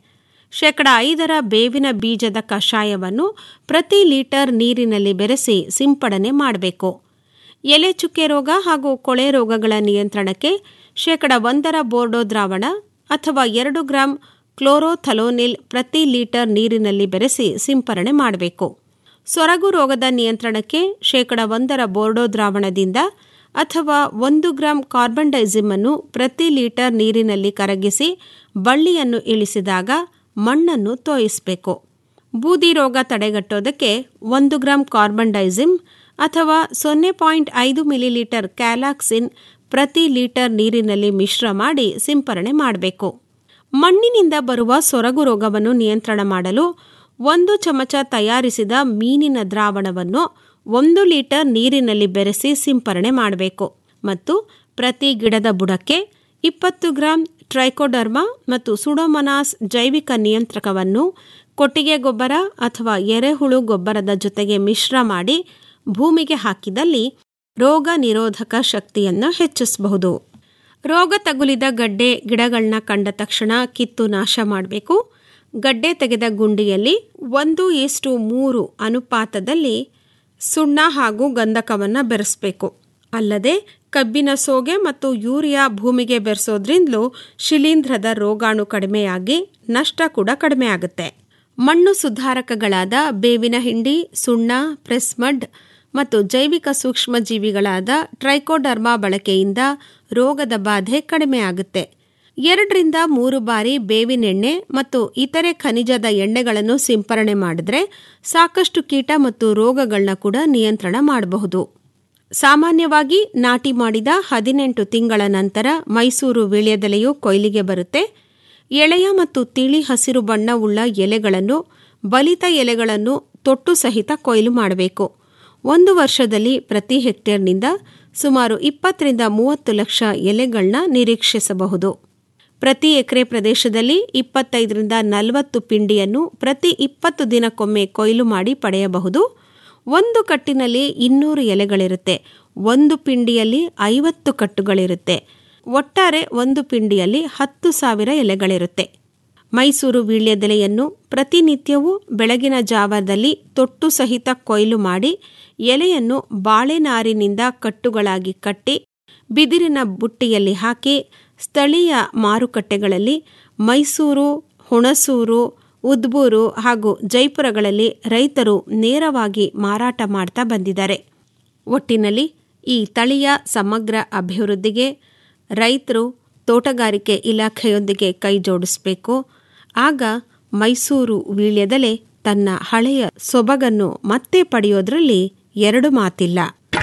ಶೇಕಡ ಐದರ ಬೇವಿನ ಬೀಜದ ಕಷಾಯವನ್ನು ಪ್ರತಿ ಲೀಟರ್ ನೀರಿನಲ್ಲಿ ಬೆರೆಸಿ ಸಿಂಪಡಣೆ ಮಾಡಬೇಕು ಎಲೆ ಚುಕ್ಕೆ ರೋಗ ಹಾಗೂ ಕೊಳೆ ರೋಗಗಳ ನಿಯಂತ್ರಣಕ್ಕೆ ಶೇಕಡ ಒಂದರ ಬೋರ್ಡೋ ದ್ರಾವಣ ಅಥವಾ ಎರಡು ಗ್ರಾಂ ಕ್ಲೋರೋಥಲೋನಿಲ್ ಪ್ರತಿ ಲೀಟರ್ ನೀರಿನಲ್ಲಿ ಬೆರೆಸಿ ಸಿಂಪರಣೆ ಮಾಡಬೇಕು ಸೊರಗು ರೋಗದ ನಿಯಂತ್ರಣಕ್ಕೆ ಶೇಕಡ ಒಂದರ ಬೋರ್ಡೋ ದ್ರಾವಣದಿಂದ ಅಥವಾ ಒಂದು ಗ್ರಾಂ ಕಾರ್ಬನ್ ಡೈಸಿಮ್ ಅನ್ನು ಪ್ರತಿ ಲೀಟರ್ ನೀರಿನಲ್ಲಿ ಕರಗಿಸಿ ಬಳ್ಳಿಯನ್ನು ಇಳಿಸಿದಾಗ ಮಣ್ಣನ್ನು ತೋಯಿಸಬೇಕು ಬೂದಿ ರೋಗ ತಡೆಗಟ್ಟೋದಕ್ಕೆ ಒಂದು ಗ್ರಾಂ ಕಾರ್ಬನ್ ಡೈಸಿಮ್ ಅಥವಾ ಸೊನ್ನೆ ಪಾಯಿಂಟ್ ಐದು ಮಿಲಿಲೀಟರ್ ಕ್ಯಾಲಾಕ್ಸಿನ್ ಪ್ರತಿ ಲೀಟರ್ ನೀರಿನಲ್ಲಿ ಮಿಶ್ರ ಮಾಡಿ ಸಿಂಪರಣೆ ಮಾಡಬೇಕು ಮಣ್ಣಿನಿಂದ ಬರುವ ಸೊರಗು ರೋಗವನ್ನು ನಿಯಂತ್ರಣ ಮಾಡಲು ಒಂದು ಚಮಚ ತಯಾರಿಸಿದ ಮೀನಿನ ದ್ರಾವಣವನ್ನು ಒಂದು ಲೀಟರ್ ನೀರಿನಲ್ಲಿ ಬೆರೆಸಿ ಸಿಂಪರಣೆ ಮಾಡಬೇಕು ಮತ್ತು ಪ್ರತಿ ಗಿಡದ ಬುಡಕ್ಕೆ ಇಪ್ಪತ್ತು ಗ್ರಾಂ ಟ್ರೈಕೋಡರ್ಮಾ ಮತ್ತು ಸುಡೋಮನಾಸ್ ಜೈವಿಕ ನಿಯಂತ್ರಕವನ್ನು ಕೊಟ್ಟಿಗೆ ಗೊಬ್ಬರ ಅಥವಾ ಎರೆಹುಳು ಗೊಬ್ಬರದ ಜೊತೆಗೆ ಮಿಶ್ರ ಮಾಡಿ ಭೂಮಿಗೆ ಹಾಕಿದಲ್ಲಿ ರೋಗ ನಿರೋಧಕ ಶಕ್ತಿಯನ್ನು ಹೆಚ್ಚಿಸಬಹುದು ರೋಗ ತಗುಲಿದ ಗಡ್ಡೆ ಗಿಡಗಳನ್ನ ಕಂಡ ತಕ್ಷಣ ಕಿತ್ತು ನಾಶ ಮಾಡಬೇಕು ಗಡ್ಡೆ ತೆಗೆದ ಗುಂಡಿಯಲ್ಲಿ ಒಂದು ಇಷ್ಟು ಮೂರು ಅನುಪಾತದಲ್ಲಿ ಸುಣ್ಣ ಹಾಗೂ ಗಂಧಕವನ್ನು ಬೆರೆಸಬೇಕು ಅಲ್ಲದೆ ಕಬ್ಬಿನ ಸೋಗೆ ಮತ್ತು ಯೂರಿಯಾ ಭೂಮಿಗೆ ಬೆರೆಸೋದ್ರಿಂದಲೂ ಶಿಲೀಂಧ್ರದ ರೋಗಾಣು ಕಡಿಮೆಯಾಗಿ ನಷ್ಟ ಕೂಡ ಕಡಿಮೆ ಆಗುತ್ತೆ ಮಣ್ಣು ಸುಧಾರಕಗಳಾದ ಬೇವಿನ ಹಿಂಡಿ ಸುಣ್ಣ ಪ್ರೆಸ್ಮಡ್ ಮತ್ತು ಜೈವಿಕ ಸೂಕ್ಷ್ಮಜೀವಿಗಳಾದ ಟ್ರೈಕೋಡರ್ಮಾ ಬಳಕೆಯಿಂದ ರೋಗದ ಬಾಧೆ ಕಡಿಮೆ ಆಗುತ್ತೆ ಎರಡರಿಂದ ಮೂರು ಬಾರಿ ಬೇವಿನೆಣ್ಣೆ ಮತ್ತು ಇತರೆ ಖನಿಜದ ಎಣ್ಣೆಗಳನ್ನು ಸಿಂಪರಣೆ ಮಾಡಿದ್ರೆ ಸಾಕಷ್ಟು ಕೀಟ ಮತ್ತು ರೋಗಗಳನ್ನ ಕೂಡ ನಿಯಂತ್ರಣ ಮಾಡಬಹುದು ಸಾಮಾನ್ಯವಾಗಿ ನಾಟಿ ಮಾಡಿದ ಹದಿನೆಂಟು ತಿಂಗಳ ನಂತರ ಮೈಸೂರು ವೀಳ್ಯದೆಲೆಯು ಕೊಯ್ಲಿಗೆ ಬರುತ್ತೆ ಎಳೆಯ ಮತ್ತು ತಿಳಿ ಹಸಿರು ಬಣ್ಣವುಳ್ಳ ಎಲೆಗಳನ್ನು ಬಲಿತ ಎಲೆಗಳನ್ನು ತೊಟ್ಟು ಸಹಿತ ಕೊಯ್ಲು ಮಾಡಬೇಕು ಒಂದು ವರ್ಷದಲ್ಲಿ ಪ್ರತಿ ಹೆಕ್ಟೇರ್ನಿಂದ ಸುಮಾರು ಇಪ್ಪತ್ತರಿಂದ ಮೂವತ್ತು ಲಕ್ಷ ಎಲೆಗಳನ್ನ ನಿರೀಕ್ಷಿಸಬಹುದು ಪ್ರತಿ ಎಕರೆ ಪ್ರದೇಶದಲ್ಲಿ ಇಪ್ಪತ್ತೈದರಿಂದ ನಲವತ್ತು ಪಿಂಡಿಯನ್ನು ಪ್ರತಿ ಇಪ್ಪತ್ತು ದಿನಕ್ಕೊಮ್ಮೆ ಕೊಯ್ಲು ಮಾಡಿ ಪಡೆಯಬಹುದು ಒಂದು ಕಟ್ಟಿನಲ್ಲಿ ಇನ್ನೂರು ಎಲೆಗಳಿರುತ್ತೆ ಒಂದು ಪಿಂಡಿಯಲ್ಲಿ ಐವತ್ತು ಕಟ್ಟುಗಳಿರುತ್ತೆ ಒಟ್ಟಾರೆ ಒಂದು ಪಿಂಡಿಯಲ್ಲಿ ಹತ್ತು ಸಾವಿರ ಎಲೆಗಳಿರುತ್ತೆ ಮೈಸೂರು ವೀಳ್ಯದೆಲೆಯನ್ನು ಪ್ರತಿನಿತ್ಯವೂ ಬೆಳಗಿನ ಜಾವದಲ್ಲಿ ತೊಟ್ಟು ಸಹಿತ ಕೊಯ್ಲು ಮಾಡಿ ಎಲೆಯನ್ನು ಬಾಳೆನಾರಿನಿಂದ ಕಟ್ಟುಗಳಾಗಿ ಕಟ್ಟಿ ಬಿದಿರಿನ ಬುಟ್ಟಿಯಲ್ಲಿ ಹಾಕಿ ಸ್ಥಳೀಯ ಮಾರುಕಟ್ಟೆಗಳಲ್ಲಿ ಮೈಸೂರು ಹುಣಸೂರು ಉದ್ಬೂರು ಹಾಗೂ ಜೈಪುರಗಳಲ್ಲಿ ರೈತರು ನೇರವಾಗಿ ಮಾರಾಟ ಮಾಡ್ತಾ ಬಂದಿದ್ದಾರೆ ಒಟ್ಟಿನಲ್ಲಿ ಈ ತಳಿಯ ಸಮಗ್ರ ಅಭಿವೃದ್ಧಿಗೆ ರೈತರು ತೋಟಗಾರಿಕೆ ಇಲಾಖೆಯೊಂದಿಗೆ ಕೈ ಜೋಡಿಸಬೇಕು ಆಗ ಮೈಸೂರು ವೀಳ್ಯದೆಲೆ ತನ್ನ ಹಳೆಯ ಸೊಬಗನ್ನು ಮತ್ತೆ ಪಡೆಯೋದ್ರಲ್ಲಿ ಎರಡು ಮಾತಿಲ್ಲ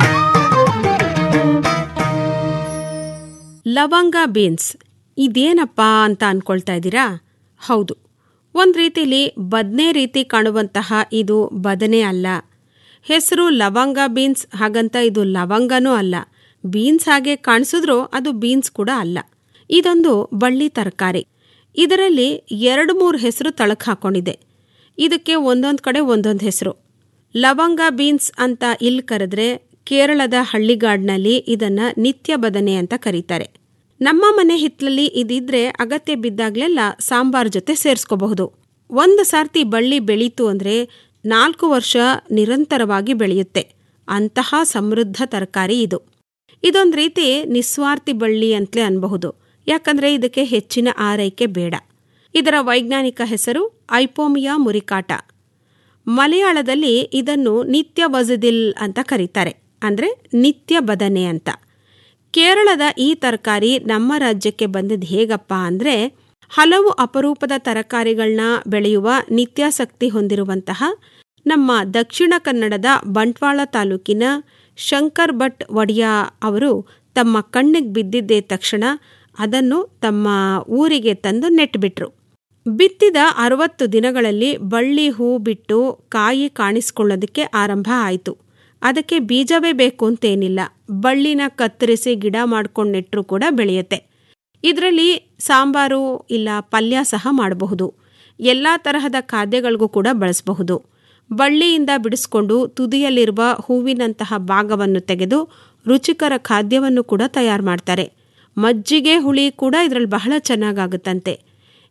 ಲವಂಗ ಬೀನ್ಸ್ ಇದೇನಪ್ಪ ಅಂತ ಅನ್ಕೊಳ್ತಾ ಇದ್ದೀರಾ ಹೌದು ಒಂದು ರೀತಿಲಿ ಬದನೆ ರೀತಿ ಕಾಣುವಂತಹ ಇದು ಬದನೆ ಅಲ್ಲ ಹೆಸರು ಲವಂಗ ಬೀನ್ಸ್ ಹಾಗಂತ ಇದು ಲವಂಗನೂ ಅಲ್ಲ ಬೀನ್ಸ್ ಹಾಗೆ ಕಾಣಿಸಿದ್ರೂ ಅದು ಬೀನ್ಸ್ ಕೂಡ ಅಲ್ಲ ಇದೊಂದು ಬಳ್ಳಿ ತರಕಾರಿ ಇದರಲ್ಲಿ ಎರಡು ಮೂರು ಹೆಸರು ತಳಕ್ ಹಾಕೊಂಡಿದೆ ಇದಕ್ಕೆ ಒಂದೊಂದು ಕಡೆ ಒಂದೊಂದು ಹೆಸರು ಲವಂಗ ಬೀನ್ಸ್ ಅಂತ ಇಲ್ಲಿ ಕರೆದ್ರೆ ಕೇರಳದ ಹಳ್ಳಿಗಾಡ್ನಲ್ಲಿ ಇದನ್ನ ನಿತ್ಯ ಬದನೆ ಅಂತ ಕರೀತಾರೆ ನಮ್ಮ ಮನೆ ಹಿತ್ತಲಲ್ಲಿ ಇದಿದ್ರೆ ಅಗತ್ಯ ಬಿದ್ದಾಗ್ಲೆಲ್ಲ ಸಾಂಬಾರ್ ಜೊತೆ ಸೇರಿಸ್ಕೋಬಹುದು ಒಂದು ಸಾರ್ತಿ ಬಳ್ಳಿ ಬೆಳೀತು ಅಂದ್ರೆ ನಾಲ್ಕು ವರ್ಷ ನಿರಂತರವಾಗಿ ಬೆಳೆಯುತ್ತೆ ಅಂತಹ ಸಮೃದ್ಧ ತರಕಾರಿ ಇದು ಇದೊಂದು ರೀತಿ ನಿಸ್ವಾರ್ಥಿ ಬಳ್ಳಿ ಅಂತಲೇ ಅನ್ಬಹುದು ಯಾಕಂದ್ರೆ ಇದಕ್ಕೆ ಹೆಚ್ಚಿನ ಆರೈಕೆ ಬೇಡ ಇದರ ವೈಜ್ಞಾನಿಕ ಹೆಸರು ಐಪೋಮಿಯಾ ಮುರಿಕಾಟ ಮಲಯಾಳದಲ್ಲಿ ಇದನ್ನು ನಿತ್ಯ ವಜದಿಲ್ ಅಂತ ಕರೀತಾರೆ ಅಂದ್ರೆ ನಿತ್ಯ ಬದನೆ ಅಂತ ಕೇರಳದ ಈ ತರಕಾರಿ ನಮ್ಮ ರಾಜ್ಯಕ್ಕೆ ಬಂದಿದ್ದು ಹೇಗಪ್ಪ ಅಂದ್ರೆ ಹಲವು ಅಪರೂಪದ ತರಕಾರಿಗಳನ್ನ ಬೆಳೆಯುವ ನಿತ್ಯಾಸಕ್ತಿ ಹೊಂದಿರುವಂತಹ ನಮ್ಮ ದಕ್ಷಿಣ ಕನ್ನಡದ ಬಂಟ್ವಾಳ ತಾಲೂಕಿನ ಶಂಕರ್ ಭಟ್ ಒಡಿಯಾ ಅವರು ತಮ್ಮ ಕಣ್ಣಿಗೆ ಬಿದ್ದಿದ್ದೇ ತಕ್ಷಣ ಅದನ್ನು ತಮ್ಮ ಊರಿಗೆ ತಂದು ನೆಟ್ಬಿಟ್ರು ಬಿತ್ತಿದ ಅರವತ್ತು ದಿನಗಳಲ್ಲಿ ಬಳ್ಳಿ ಹೂ ಬಿಟ್ಟು ಕಾಯಿ ಕಾಣಿಸ್ಕೊಳ್ಳೋದಕ್ಕೆ ಆರಂಭ ಆಯಿತು ಅದಕ್ಕೆ ಬೀಜವೇ ಬೇಕು ಅಂತೇನಿಲ್ಲ ಬಳ್ಳಿನ ಕತ್ತರಿಸಿ ಗಿಡ ಮಾಡ್ಕೊಂಡು ನೆಟ್ಟರು ಕೂಡ ಬೆಳೆಯುತ್ತೆ ಇದರಲ್ಲಿ ಸಾಂಬಾರು ಇಲ್ಲ ಪಲ್ಯ ಸಹ ಮಾಡಬಹುದು ಎಲ್ಲ ತರಹದ ಖಾದ್ಯಗಳಿಗೂ ಕೂಡ ಬಳಸಬಹುದು ಬಳ್ಳಿಯಿಂದ ಬಿಡಿಸ್ಕೊಂಡು ತುದಿಯಲ್ಲಿರುವ ಹೂವಿನಂತಹ ಭಾಗವನ್ನು ತೆಗೆದು ರುಚಿಕರ ಖಾದ್ಯವನ್ನು ಕೂಡ ತಯಾರು ಮಾಡ್ತಾರೆ ಮಜ್ಜಿಗೆ ಹುಳಿ ಕೂಡ ಇದರಲ್ಲಿ ಬಹಳ ಚೆನ್ನಾಗಾಗುತ್ತಂತೆ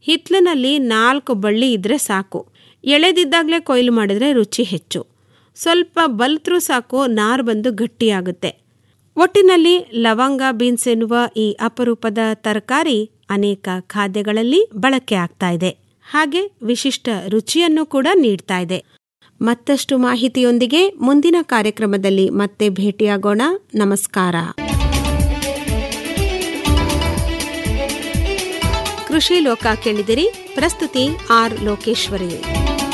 ಹಿತ್ಲಿನಲ್ಲಿ ನಾಲ್ಕು ಬಳ್ಳಿ ಇದ್ರೆ ಸಾಕು ಎಳೆದಿದ್ದಾಗಲೇ ಕೊಯ್ಲು ಮಾಡಿದ್ರೆ ರುಚಿ ಹೆಚ್ಚು ಸ್ವಲ್ಪ ಬಲ್ತ್ರೂ ಸಾಕು ನಾರು ಬಂದು ಗಟ್ಟಿಯಾಗುತ್ತೆ ಒಟ್ಟಿನಲ್ಲಿ ಲವಂಗ ಬೀನ್ಸ್ ಎನ್ನುವ ಈ ಅಪರೂಪದ ತರಕಾರಿ ಅನೇಕ ಖಾದ್ಯಗಳಲ್ಲಿ ಬಳಕೆ ಆಗ್ತಾ ಇದೆ ಹಾಗೆ ವಿಶಿಷ್ಟ ರುಚಿಯನ್ನು ಕೂಡ ನೀಡ್ತಾ ಇದೆ ಮತ್ತಷ್ಟು ಮಾಹಿತಿಯೊಂದಿಗೆ ಮುಂದಿನ ಕಾರ್ಯಕ್ರಮದಲ್ಲಿ ಮತ್ತೆ ಭೇಟಿಯಾಗೋಣ ನಮಸ್ಕಾರ ಕೃಷಿ ಲೋಕ ಕೇಳಿದಿರಿ ಪ್ರಸ್ತುತಿ ಆರ್ ಲೋಕೇಶ್ವರಿ